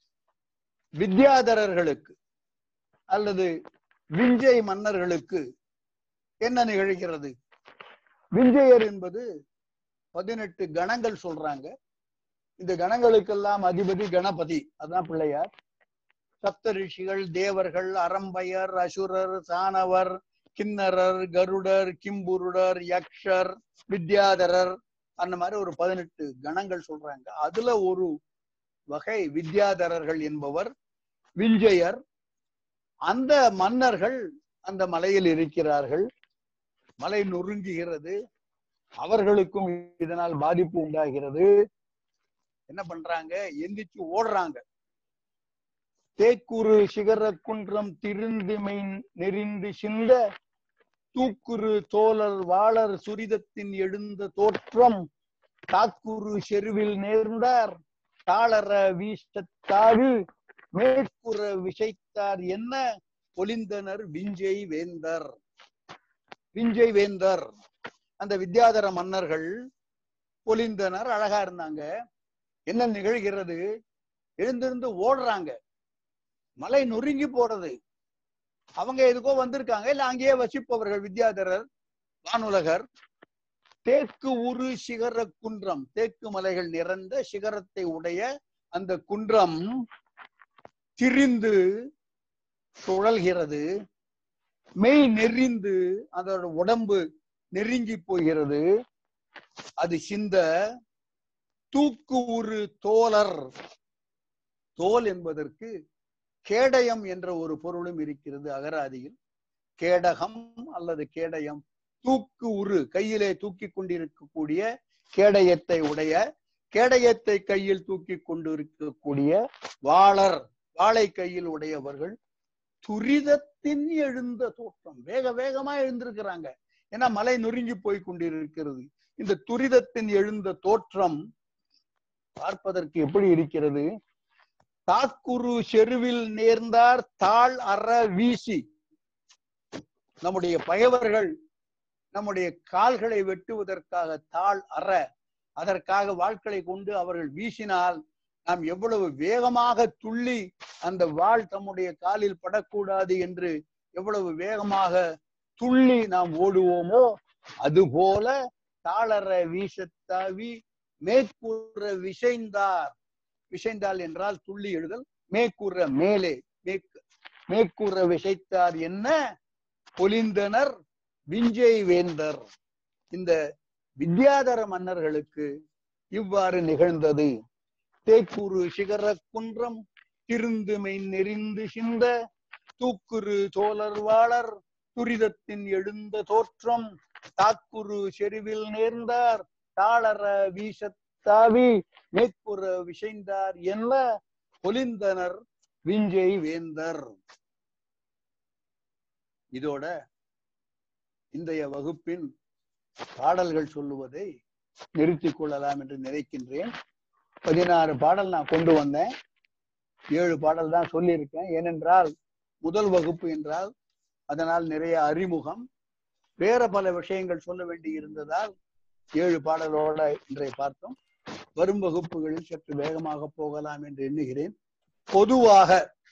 வித்யாதரர்களுக்கு அல்லது விஞ்சை மன்னர்களுக்கு என்ன நிகழ்கிறது விஞ்சையர் என்பது பதினெட்டு கணங்கள் சொல்றாங்க இந்த கணங்களுக்கெல்லாம் அதிபதி கணபதி அதான் பிள்ளையார் சப்த ரிஷிகள் தேவர்கள் அரம்பயர் அசுரர் சானவர் கிண்ணரர் கருடர் கிம்புருடர் யக்ஷர் வித்யாதரர் அந்த மாதிரி ஒரு பதினெட்டு கணங்கள் சொல்றாங்க அதுல ஒரு வகை வித்யாதரர்கள் என்பவர் விஞ்சையர் அந்த மன்னர்கள் அந்த மலையில் இருக்கிறார்கள் மலை நொறுங்குகிறது அவர்களுக்கும் இதனால் பாதிப்பு உண்டாகிறது என்ன பண்றாங்க எந்திரிச்சு ஓடுறாங்க தேக்குரு சிகர குன்றம் திருந்திமை நெறிந்து சிந்த தூக்குரு தோழர் வாளர் சுரிதத்தின் எழுந்த தோற்றம் தாக்குரு செருவில் நேர்ந்தார் தாளர வீசத்தாறு மேற்குற விஷைத்தார் என்ன பொலிந்தனர் விஞ்சை வேந்தர் விஞ்சை வேந்தர் அந்த வித்யாதர மன்னர்கள் பொலிந்தனர் அழகா இருந்தாங்க என்ன நிகழ்கிறது எழுந்திருந்து ஓடுறாங்க மலை நொறுங்கி போறது அவங்க எதுக்கோ வந்திருக்காங்க இல்ல அங்கேயே வசிப்பவர்கள் வித்யாதரர் வானுலகர் தேக்கு உரு சிகர குன்றம் தேக்கு மலைகள் நிறைந்த சிகரத்தை உடைய அந்த குன்றம் திரிந்து சுழல்கிறது மெய் நெறிந்து அதோட உடம்பு நெருங்கி போகிறது அது சிந்த தூக்கு உரு தோலர் தோல் என்பதற்கு கேடயம் என்ற ஒரு பொருளும் இருக்கிறது அகராதியில் கேடகம் அல்லது கேடயம் தூக்கு உரு கையிலே தூக்கி கொண்டிருக்கக்கூடிய கேடயத்தை உடைய கேடயத்தை கையில் தூக்கி கொண்டிருக்கக்கூடிய வாளர் வாளை கையில் உடையவர்கள் துரிதத்தின் எழுந்த தோற்றம் வேக வேகமா எழுந்திருக்கிறாங்க ஏன்னா மலை நொறுங்கி போய் கொண்டிருக்கிறது இந்த துரிதத்தின் எழுந்த தோற்றம் பார்ப்பதற்கு எப்படி இருக்கிறது தாக்குரு செருவில் நேர்ந்தார் தாழ் அற வீசி நம்முடைய பயவர்கள் நம்முடைய கால்களை வெட்டுவதற்காக தாழ் அற அதற்காக வாழ்க்களை கொண்டு அவர்கள் வீசினால் நாம் எவ்வளவு வேகமாக துள்ளி அந்த வாள் தம்முடைய காலில் படக்கூடாது என்று எவ்வளவு வேகமாக துள்ளி நாம் ஓடுவோமோ அதுபோல தாளர வீசத்தாவி மேற்கூற விஷைந்தார் விஷைந்தால் என்றால் துள்ளி எழுதல் மேற்கூற மேலே மேற்கு மேற்கூற விஷைத்தார் என்ன பொலிந்தனர் விஞ்சை வேந்தர் இந்த வித்யாதர மன்னர்களுக்கு இவ்வாறு நிகழ்ந்தது தேக்கூறு சிகர குன்றம் திருந்துமை நெறிந்து சிந்த தூக்குரு தோழர் வாளர் துரிதத்தின் எழுந்த தோற்றம் தாக்குரு செருவில் நேர்ந்தார் தாளர வீசத்தாவி மேற்குற விஷைந்தார் என்ன பொலிந்தனர் விஞ்சை வேந்தர் இதோட இன்றைய வகுப்பின் பாடல்கள் சொல்லுவதை நிறுத்திக் கொள்ளலாம் என்று நினைக்கின்றேன் பதினாறு பாடல் நான் கொண்டு வந்தேன் ஏழு பாடல் தான் சொல்லியிருக்கேன் ஏனென்றால் முதல் வகுப்பு என்றால் அதனால் நிறைய அறிமுகம் வேற பல விஷயங்கள் சொல்ல வேண்டி இருந்ததால் ஏழு பாடலோட இன்றைய பார்த்தோம் வரும் வகுப்புகளில் சற்று வேகமாக போகலாம் என்று எண்ணுகிறேன் பொதுவாக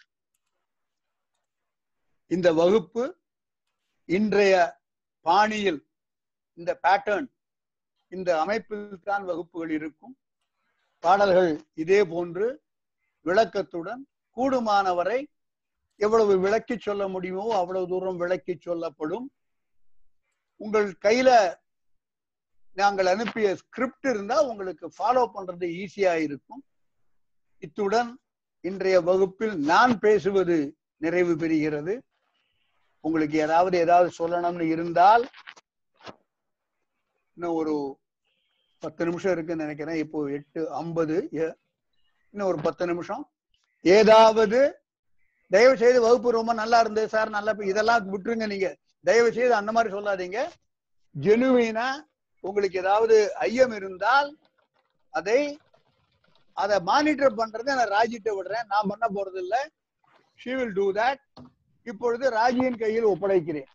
இந்த வகுப்பு இன்றைய பாணியில் இந்த பேட்டர்ன் இந்த அமைப்பில் தான் வகுப்புகள் இருக்கும் பாடல்கள் இதே போன்று விளக்கத்துடன் கூடுமானவரை எவ்வளவு விளக்கி சொல்ல முடியுமோ அவ்வளவு தூரம் விளக்கி சொல்லப்படும் உங்கள் கையில நாங்கள் அனுப்பிய ஸ்கிரிப்ட் இருந்தா உங்களுக்கு ஃபாலோ பண்றது ஈஸியா இருக்கும் இத்துடன் இன்றைய வகுப்பில் நான் பேசுவது நிறைவு பெறுகிறது உங்களுக்கு ஏதாவது ஏதாவது சொல்லணும்னு இருந்தால் இன்னும் ஒரு பத்து நிமிஷம் இருக்குன்னு நினைக்கிறேன் இப்போ எட்டு ஐம்பது இன்னும் ஒரு பத்து நிமிஷம் ஏதாவது தயவு செய்து வகுப்பு ரொம்ப நல்லா இருந்தது சார் நல்லா இதெல்லாம் விட்டுருங்க நீங்க தயவு செய்து அந்த மாதிரி சொல்லாதீங்க ஜெனுவீனா உங்களுக்கு ஏதாவது ஐயம் இருந்தால் அதை அதை மானிட்டர் பண்றதை நான் ராஜிட்ட விடுறேன் நான் பண்ண போறது இல்ல ஷி வில் டூ தட் இப்பொழுது ராஜியின் கையில் ஒப்படைக்கிறேன்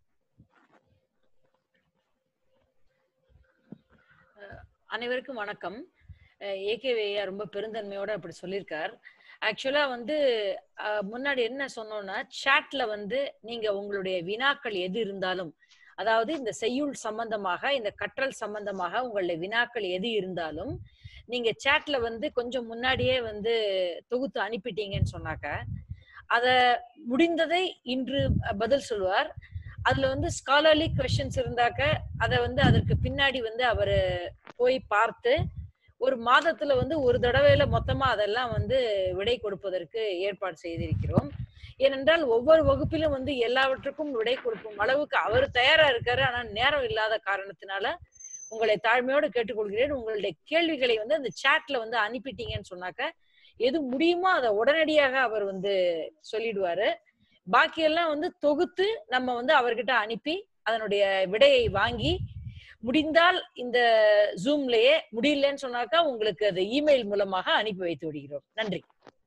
அனைவருக்கும் வணக்கம் ஏகேவையா ரொம்ப பெருந்தன்மையோட அப்படி சொல்லியிருக்கார் ஆக்சுவலா வந்து முன்னாடி என்ன சொன்னோம்னா சாட்ல வந்து நீங்க உங்களுடைய வினாக்கள் எது இருந்தாலும் அதாவது இந்த செய்யுள் சம்பந்தமாக இந்த கற்றல் சம்பந்தமாக உங்களுடைய வினாக்கள் எது இருந்தாலும் நீங்க சேட்ல வந்து கொஞ்சம் முன்னாடியே வந்து தொகுத்து அனுப்பிட்டீங்கன்னு சொன்னாக்க அத முடிந்ததை இன்று பதில் சொல்லுவார் அதுல வந்து ஸ்காலர்லி கொஸ்டின்ஸ் இருந்தாக்க அதை வந்து அதற்கு பின்னாடி வந்து அவரு போய் பார்த்து ஒரு மாதத்துல வந்து ஒரு தடவையில மொத்தமா அதெல்லாம் வந்து விடை கொடுப்பதற்கு ஏற்பாடு செய்திருக்கிறோம் ஏனென்றால் ஒவ்வொரு வகுப்பிலும் வந்து எல்லாவற்றுக்கும் விடை கொடுக்கும் அளவுக்கு அவர் தயாரா இருக்காரு ஆனா நேரம் இல்லாத காரணத்தினால உங்களை தாழ்மையோடு கேட்டுக்கொள்கிறேன் உங்களுடைய கேள்விகளை வந்து அந்த சாட்ல வந்து அனுப்பிட்டீங்கன்னு சொன்னாக்க எது முடியுமோ அதை உடனடியாக அவர் வந்து சொல்லிடுவாரு பாக்கி எல்லாம் வந்து தொகுத்து நம்ம வந்து அவர்கிட்ட அனுப்பி அதனுடைய விடையை வாங்கி முடிந்தால் இந்த ஜூம்லயே முடியலன்னு சொன்னாக்கா உங்களுக்கு அது இமெயில் மூலமாக அனுப்பி வைத்து விடுகிறோம் நன்றி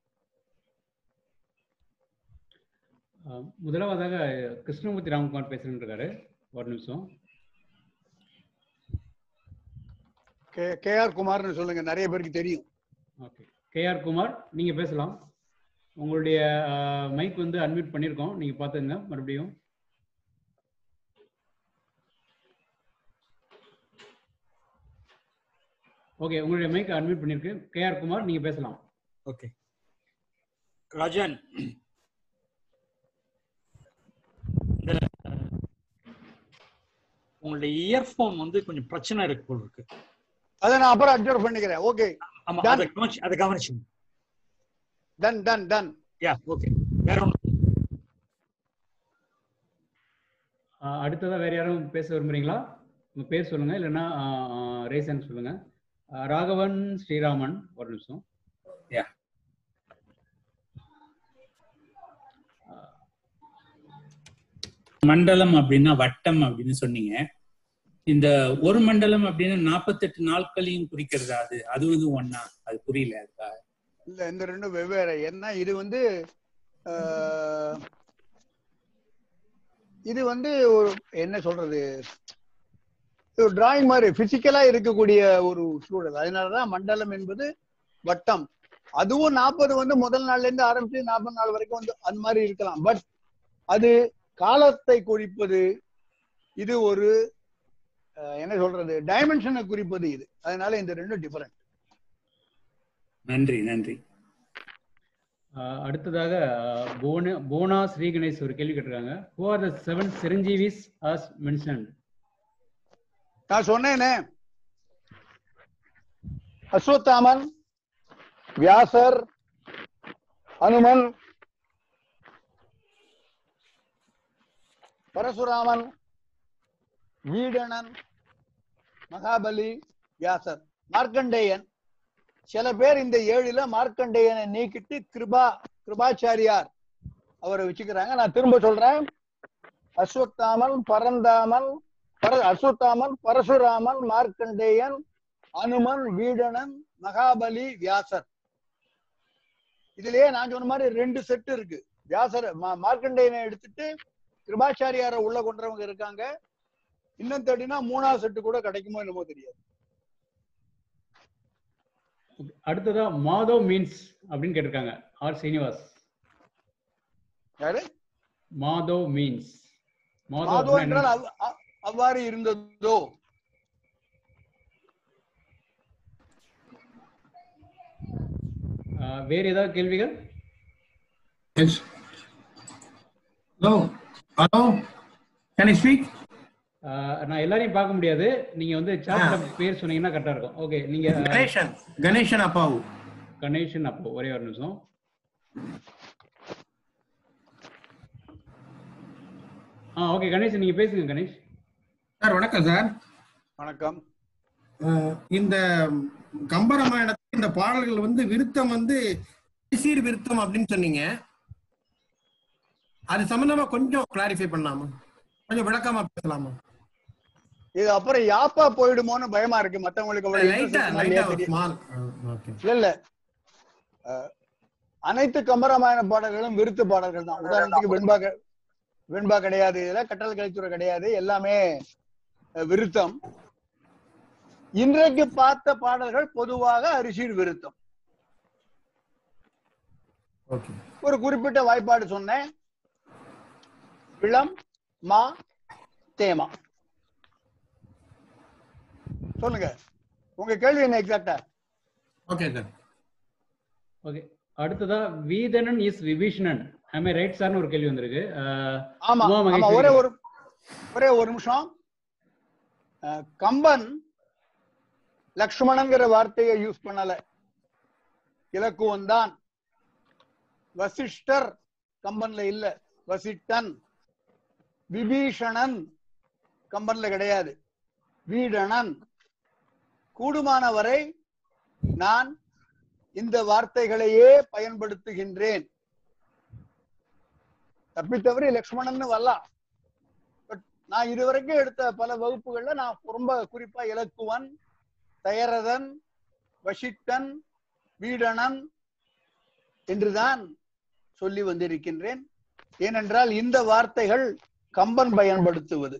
முதலாவதாக கிருஷ்ணமூர்த்தி ராம்குமார் பேசுறேன் இருக்காரு ஒரு நிமிஷம் கே கே ஆர் குமார்னு சொல்லுங்க நிறைய பேருக்கு தெரியும் ஓகே கே ஆர் குமார் நீங்க பேசலாம் உங்களுடைய மைக் வந்து அன்மியூட் பண்ணியிருக்கோம் நீங்க பார்த்துங்க மறுபடியும் ஓகே உங்களுடைய மைக் அன்மியூட் பண்ணிருக்கு கே ஆர் குமார் நீங்க பேசலாம் ஓகே ராஜன் உங்களுடைய இயர்போன் வந்து கொஞ்சம் பிரச்சனை இருக்கு போல இருக்கு அதை நான் அப்புறம் அட்ஜஸ்ட் பண்ணிக்கிறேன் ஓகே ஆமா Done. அதை கவனிச்சு அதை கவனிச்சுங்க done done done yeah okay வேற ஒன்று அடுத்ததா வேற யாரும் பேச விரும்புறீங்களா உங்க பேர் சொல்லுங்க இல்லைன்னா ரேசன் சொல்லுங்க ஆஹ் ராகவன் ஸ்ரீராமன் ஒரு நிமிஷம் Yeah. மண்டலம் அப்படின்னா வட்டம் அப்படின்னு சொன்னீங்க இந்த ஒரு மண்டலம் அப்படின்னு நாற்பத்தெட்டு நாட்களையும் குறிக்கிறதா அது அது வந்து ஒன்னா அது புரியல அதுக்கா இல்ல இந்த ரெண்டும் வெவ்வேறு என்ன இது வந்து ஆஹ், இது வந்து ஒரு என்ன சொல்றது இது ஒரு டிராயிங் மாதிரி பிசிக்கலா இருக்கக்கூடிய ஒரு சூழல் அதனாலதான் மண்டலம் என்பது வட்டம் அதுவும் நாற்பது வந்து முதல் நாள்ல இருந்து ஆரம்பிச்சு நாற்பது நாள் வரைக்கும் வந்து அந்த மாதிரி இருக்கலாம் பட் அது காலத்தை குறிப்பது இது ஒரு அஹ், என்ன சொல்றது டைமென்ஷனை குறிப்பது இது அதனால இந்த ரெண்டும் டிஃபரெண்ட் நன்றி நன்றி ஆஹ் அடுத்ததாக ஆஹ் போன போனா ஸ்ரீ கணேஷ் ஒரு கேள்வி கேட்டிருக்காங்க who are the seven Chiranjeevis as mentioned நான் சொன்னேனே அஸ்வத்தாமன் வியாசர் அனுமன் பரசுராமன் வீடணன் மகாபலி வியாசர் மார்க்கண்டேயன் சில பேர் இந்த ஏழுல மார்க்கண்டேயனை நீக்கிட்டு கிருபா கிருபாச்சாரியார் அவரை வச்சுக்கிறாங்க நான் திரும்ப சொல்றேன் அஸ்வத்தாமன் பரந்தாமன் பர அஸ்வத்தாமன் பரசுராமன் மார்க்கண்டேயன் அனுமன் வீடணன் மகாபலி வியாசர் இதுலயே நான் சொன்ன மாதிரி ரெண்டு செட் இருக்கு வியாசர் மா- மார்க்கண்டேயனை எடுத்துட்டு கிருபாச்சாரியார உள்ள கொண்டவங்க இருக்காங்க இன்னும் தேடினா மூணாவது செட்டு கூட கிடைக்குமோ என்னமோ தெரியாது அடுத்ததா மாதவ் மீன்ஸ் அப்படின்னு கேட்டிருக்காங்க ஆர் ஸ்ரீனிவாஸ் யாரு மாதவ் மீன்ஸ் மாதோ என்றால் அவ்- அ- அவ்வாறு இருந்ததோ வேற ஏதாவது கேள்விகள் Yes. Hello. Hello. Can I speak? ஆஹ் நான் எல்லாரையும் பார்க்க முடியாது நீங்க வந்து சாட்ல பேர் சொன்னீங்கன்னா கரெக்டா இருக்கும் ஓகே நீங்க ஆஹ், Ganeshan. Ganeshan Apau. கணேஷன் அப்போ ஒரே ஒரு நிமிஷம் ஆ ஓகே கணேஷ் நீங்க பேசுங்க கணேஷ் சார் வணக்கம் சார் வணக்கம் அஹ் இந்த கம்பராமாயணத்தில் இந்த பாடல்கள் வந்து விருத்தம் வந்து சீர் விருத்தம் அப்படின்னு சொன்னீங்க அது சம்பந்தமா கொஞ்சம் கிளாரிஃபை பண்ணலாமா கொஞ்சம் விளக்கமா பேசலாமா இது அப்புறம் யாப்பா போயிடுமோன்னு பயமா இருக்கு மத்தவங்களுக்கு அவ்வளவு லைட்டா interest லைட்டா இல்லையா தெரியும். ஸ்மால் ஓகே இல்ல இல்ல அஹ், அனைத்து கம்பராமாயண பாடல்களும் விருத்து பாடல்கள் தான் உதாரணத்துக்கு வெண்பா க- வெண்பா கிடையாது இதுல கட்டளை கலித்துறை கிடையாது எல்லாமே அஹ், விருத்தம் இன்றைக்கு பார்த்த பாடல்கள் பொதுவாக அரிசீர் விருத்தம் ஓகே ஒரு குறிப்பிட்ட வாய்ப்பாடு சொன்னேன் இளம் மா தேமா சொல்லுங்க உங்க கேள்வி என்ன எக்ஸாக்டா ஓகே சார் ஓகே அடுத்ததா வீதனன் இஸ் விபீஷணன் ஐ ரைட் சார்னு ஒரு கேள்வி வந்திருக்கு ஆஹ், ஆமா உமா ஆமா மகேஸ்வரி. ஒரே ஒரு ஒரே ஒரு நிமிஷம் அஹ், கம்பன் லக்ஷ்மணங்கிற வார்த்தையை யூஸ் பண்ணல இலக்குவம் தான் வசிஷ்டர் கம்பன்ல இல்ல வசிட்டன் விபீஷணன் கம்பன்ல கிடையாது வீடணன் கூடுமான வரை நான் இந்த வார்த்தைகளையே பயன்படுத்துகின்றேன் தப்பித்தவரை லக்ஷ்மணன் வரலாம் பட் நான் இதுவரைக்கும் எடுத்த பல வகுப்புகள்ல நான் ரொம்ப குறிப்பா இலக்குவன் தயரதன் வசிட்டன் வீடணன் என்றுதான் சொல்லி வந்திருக்கின்றேன் ஏனென்றால் இந்த வார்த்தைகள் கம்பன் பயன்படுத்துவது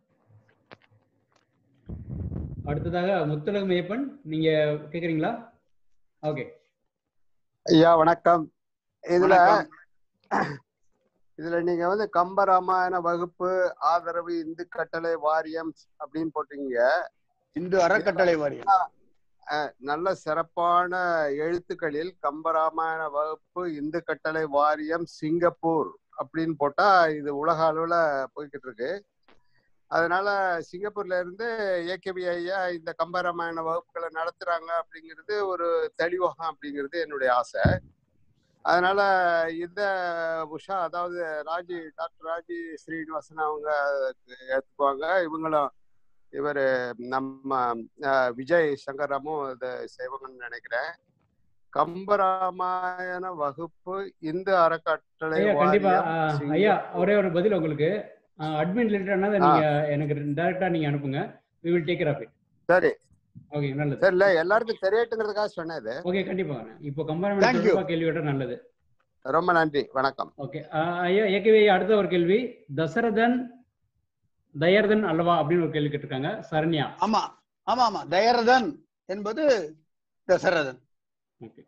அடுத்ததாக முத்தலகு மேப்பன் நீங்க கேக்குறீங்களா ஓகே ஐயா வணக்கம் இதுல வணக்கம். இதுல நீங்க வந்து கம்பராமாயண வகுப்பு ஆதரவு இந்து கட்டளை வாரியம் அப்படின்னு போட்டீங்க இந்து அறக்கட்டளை வாரியம் அஹ், நல்ல சிறப்பான எழுத்துக்களில் கம்பராமாயண வகுப்பு இந்து கட்டளை வாரியம் சிங்கப்பூர் அப்படின்னு போட்டா இது உலக அளவுல போய்கிட்டு இருக்கு அதனால சிங்கப்பூர்ல இருந்து ஏகேபி ஐயா இந்த கம்பராமாயண வகுப்புகளை நடத்துறாங்க அப்படிங்கிறது ஒரு தெளிவகம் அப்படிங்கிறது என்னுடைய ஆசை அதனால இந்த உஷா அதாவது ராஜி டாக்டர் ராஜி ஸ்ரீனிவாசன் அவங்க ஏத்துக்குவாங்க இவங்களும் இவர் நம்ம அஹ், விஜய் சங்கரமும் இதை செய்வாங்கன்னு நினைக்கிறேன் கம்பராமாயண வகுப்பு இந்து அறக்கட்டளை ஐயா கண்டிப்பா வாரியம் ஆஹ், சிங்கப்பூர். ஐயா ஒரே ஒரு பதில் உங்களுக்கு அட்மின் ரிலேட்டடானதை நீங்க எனக்கு டைரக்டா நீங்க அனுப்புங்க we will take care of it சரி ஓகே நல்லது சரி இல்ல எல்லாருக்கும் தெரியட்டுங்கிறதுக்காக சொன்னது ஓகே கண்டிப்பா இப்போ Thank கம்பேர் you. கேள்வி விட நல்லது ரொம்ப நன்றி வணக்கம் ஓகே ஐயா ஏற்கனவே அடுத்த ஒரு கேள்வி தசரதன் தயர்தன் அல்லவா அப்படின்னு ஒரு கேள்வி கேட்டிருக்காங்க சரண்யா ஆமா ஆமா ஆமா தயரதன் என்பது தசரதன் ஓகே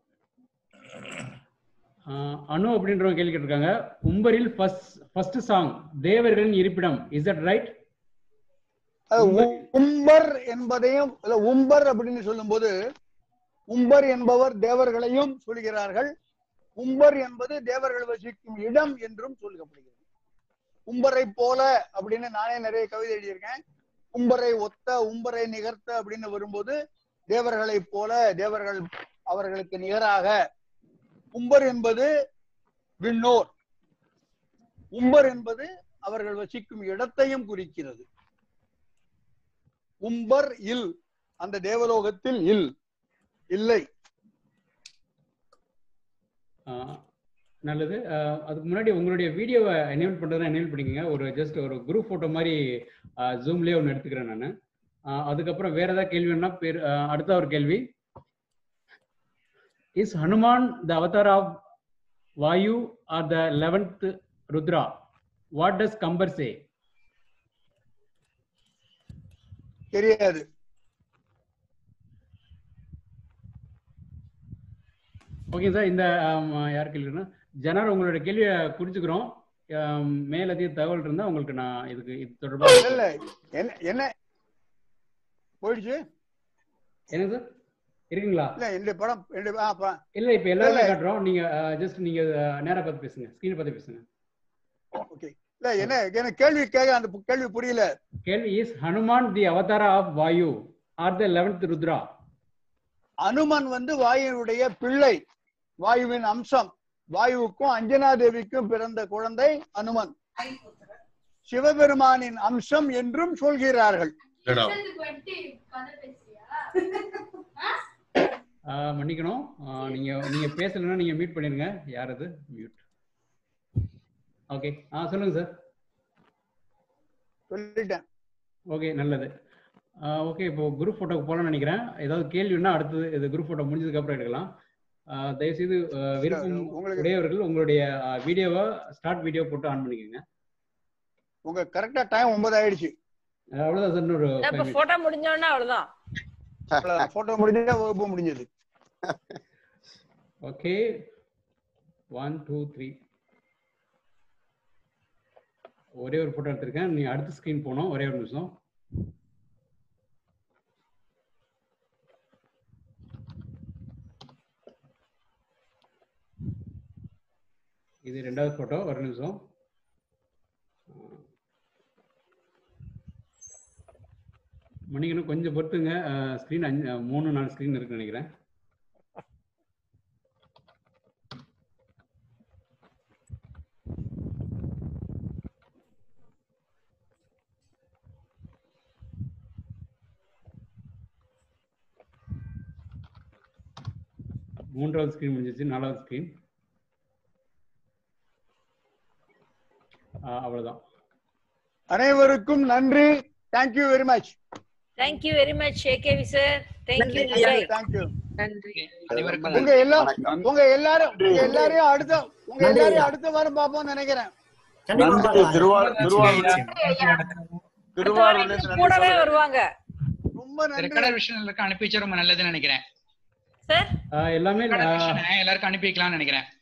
அனு அப்படின்ற கேள்வி கேட்டிருக்காங்க உம்பரில் ஃபர்ஸ்ட் ஃபர்ஸ்ட் சாங் தேவர்களின் இருப்பிடம் இஸ் தட் ரைட் அது உம்பர். உம்பர் என்பதையும் இல்ல, உம்பர் அப்படின்னு சொல்லும்போது உம்பர் என்பவர் தேவர்களையும் சொல்கிறார்கள் உம்பர் என்பது தேவர்கள் வசிக்கும் இடம் என்றும் சொல்லப்படுகிறது உம்பரை போல அப்படின்னு நானே நிறைய கவிதை எழுதியிருக்கேன் உம்பரை ஒத்த உம்பரை நிகர்த்த அப்படின்னு வரும்போது தேவர்களை போல தேவர்கள் அவர்களுக்கு நிகராக உம்பர் என்பது விண்ணோர் உம்பர் என்பது அவர்கள் வசிக்கும் இடத்தையும் குறிக்கிறது உம்பர் இல் அந்த தேவலோகத்தில் இல் இல்லை நல்லது ஆஹ் அதுக்கு முன்னாடி உங்களுடைய வீடியோவை எனேபிள் பண்ணுறதுனா எனேபிள் பண்ணிக்கோங்க ஒரு ஜஸ்ட் ஒரு குரூப் ஃபோட்டோ மாதிரி ஜூம்லேயே ஒன்று எடுத்துக்கிறேன் நான் அதுக்கப்புறம் வேற ஏதாவது கேள்வி வேணா பேர் ஆஹ் அடுத்த ஒரு கேள்வி is Hanuman the avatar of Vayu are the eleventh Rudra what does Kambar say தெரியாது ஓகே சார் இந்த ஆம், யார் கேள்வினா ஜனார் உங்களோட கேள்வியை குறிச்சுக்கிறோம் ஆம், மேல் அதிக தகவல் இருந்தா உங்களுக்கு நான் இதுக்கு இது இல்ல தொடர்பாக இல்ல என்ன என்ன போயிடுச்சு என்ன சார் இருக்கீங்களா இல்ல என்னுடைய படம் என்னுடைய ஆ, ப- இல்ல இப்ப எல்லாருமே இல்ல. காட்டுறோம் நீங்க ஜஸ்ட் நீங்க அஹ், நேரா பார்த்து பேசுங்க ஸ்கிரீன் பார்த்து பேசுங்க ஓகே இல்ல என்ன எனக்கு கேள்வி கேட்க அந்த பு- கேள்வி புரியல கேள்வி is Hanuman the avatara of Vayu are the eleventh Rudra Hanuman வந்து வாயுனுடைய பிள்ளை வாயுவின் அம்சம் வாயுவுக்கும் அஞ்சனா தேவிக்கும் பிறந்த குழந்தை அனுமன் சிவபெருமானின் அம்சம் என்றும் சொல்கிறார்கள் ஆஹ் மன்னிக்கணும் ஆஹ் நீங்க நீங்க பேசலன்னா நீங்க மியூட் பண்ணிருங்க யார் அது மியூட் ஓகே ஆ சொல்லுங்க சார் சொல்லிட்டேன் ஓகே நல்லது ஓகே இப்போ குரூப் ஃபோட்டோக்கு போகலாம்னு நினைக்கிறேன் ஏதாவது கேள்வின்னா அடுத்தது இது குரூப் ஃபோட்டோ முடிஞ்சதுக்கு அப்புறம் எடுக்கலாம் ஆஹ் தயவுசெய்து ஆஹ் விருப்பம் உங்களுக்கு உடையவர்கள் உங்களுடைய வீடியோவை ஸ்டார்ட் வீடியோ போட்டு ஆன் பண்ணிக்கோங்க உங்க கரெக்டா டைம் ஒன்பது ஆயிடுச்சு அஹ் அவ்வளவுதான் சார் இன்னொரு இப்ப five minutes. போட்டோ முடிஞ்சோடனே அவ்வளவுதான் போட்டோ முடிஞ்சா வகுப்பு முடிஞ்சது ஓகே ஒன் டூ த்ரீ ஒரே ஒரு போட்டோ எடுத்திருக்கேன் நீ அடுத்த ஸ்கிரீன் போனோம் ஒரே ஒரு நிமிஷம் இது ரெண்டாவது போட்டோ ஒரு நிமிஷம் மணிக்கணும் கொஞ்சம் பொறுத்துங்க ஸ்க்ரீன் அஞ்சு மூணு நாலு ஸ்க்ரீன் இருக்குன்னு நினைக்கிறேன் மூன்றாவது ஸ்க்ரீன் முடிஞ்சிச்சு நாலாவது ஸ்க்ரீன் அவ்வளவுதான் அனைவருக்கும் நன்றி thank you very much thank you very much AKV sir thank you thank you நன்றி உங்க எல்லாம் உங்க எல்லாரும் உங்க எல்லாரையும் அடுத்த உங்க எல்லாரையும் அடுத்த வாரம் பார்ப்போம்னு நினைக்கிறேன் நன்றி திருவாரூர் திருவாரூர் அடுத்த வாரம் இன்னும் கூடவே வருவாங்க ரொம்ப நன்றி ரெக்கார்டர் விஷயம் எல்லாருக்கும் அனுப்பி வச்சா ரொம்ப நல்லதுன்னு நினைக்கிறேன் சார் எல்லாமே ரெக்கார்டர் விஷயம் எல்லாருக்கும் அனுப்பி வைக்கலாம்னு நினைக்கிறேன்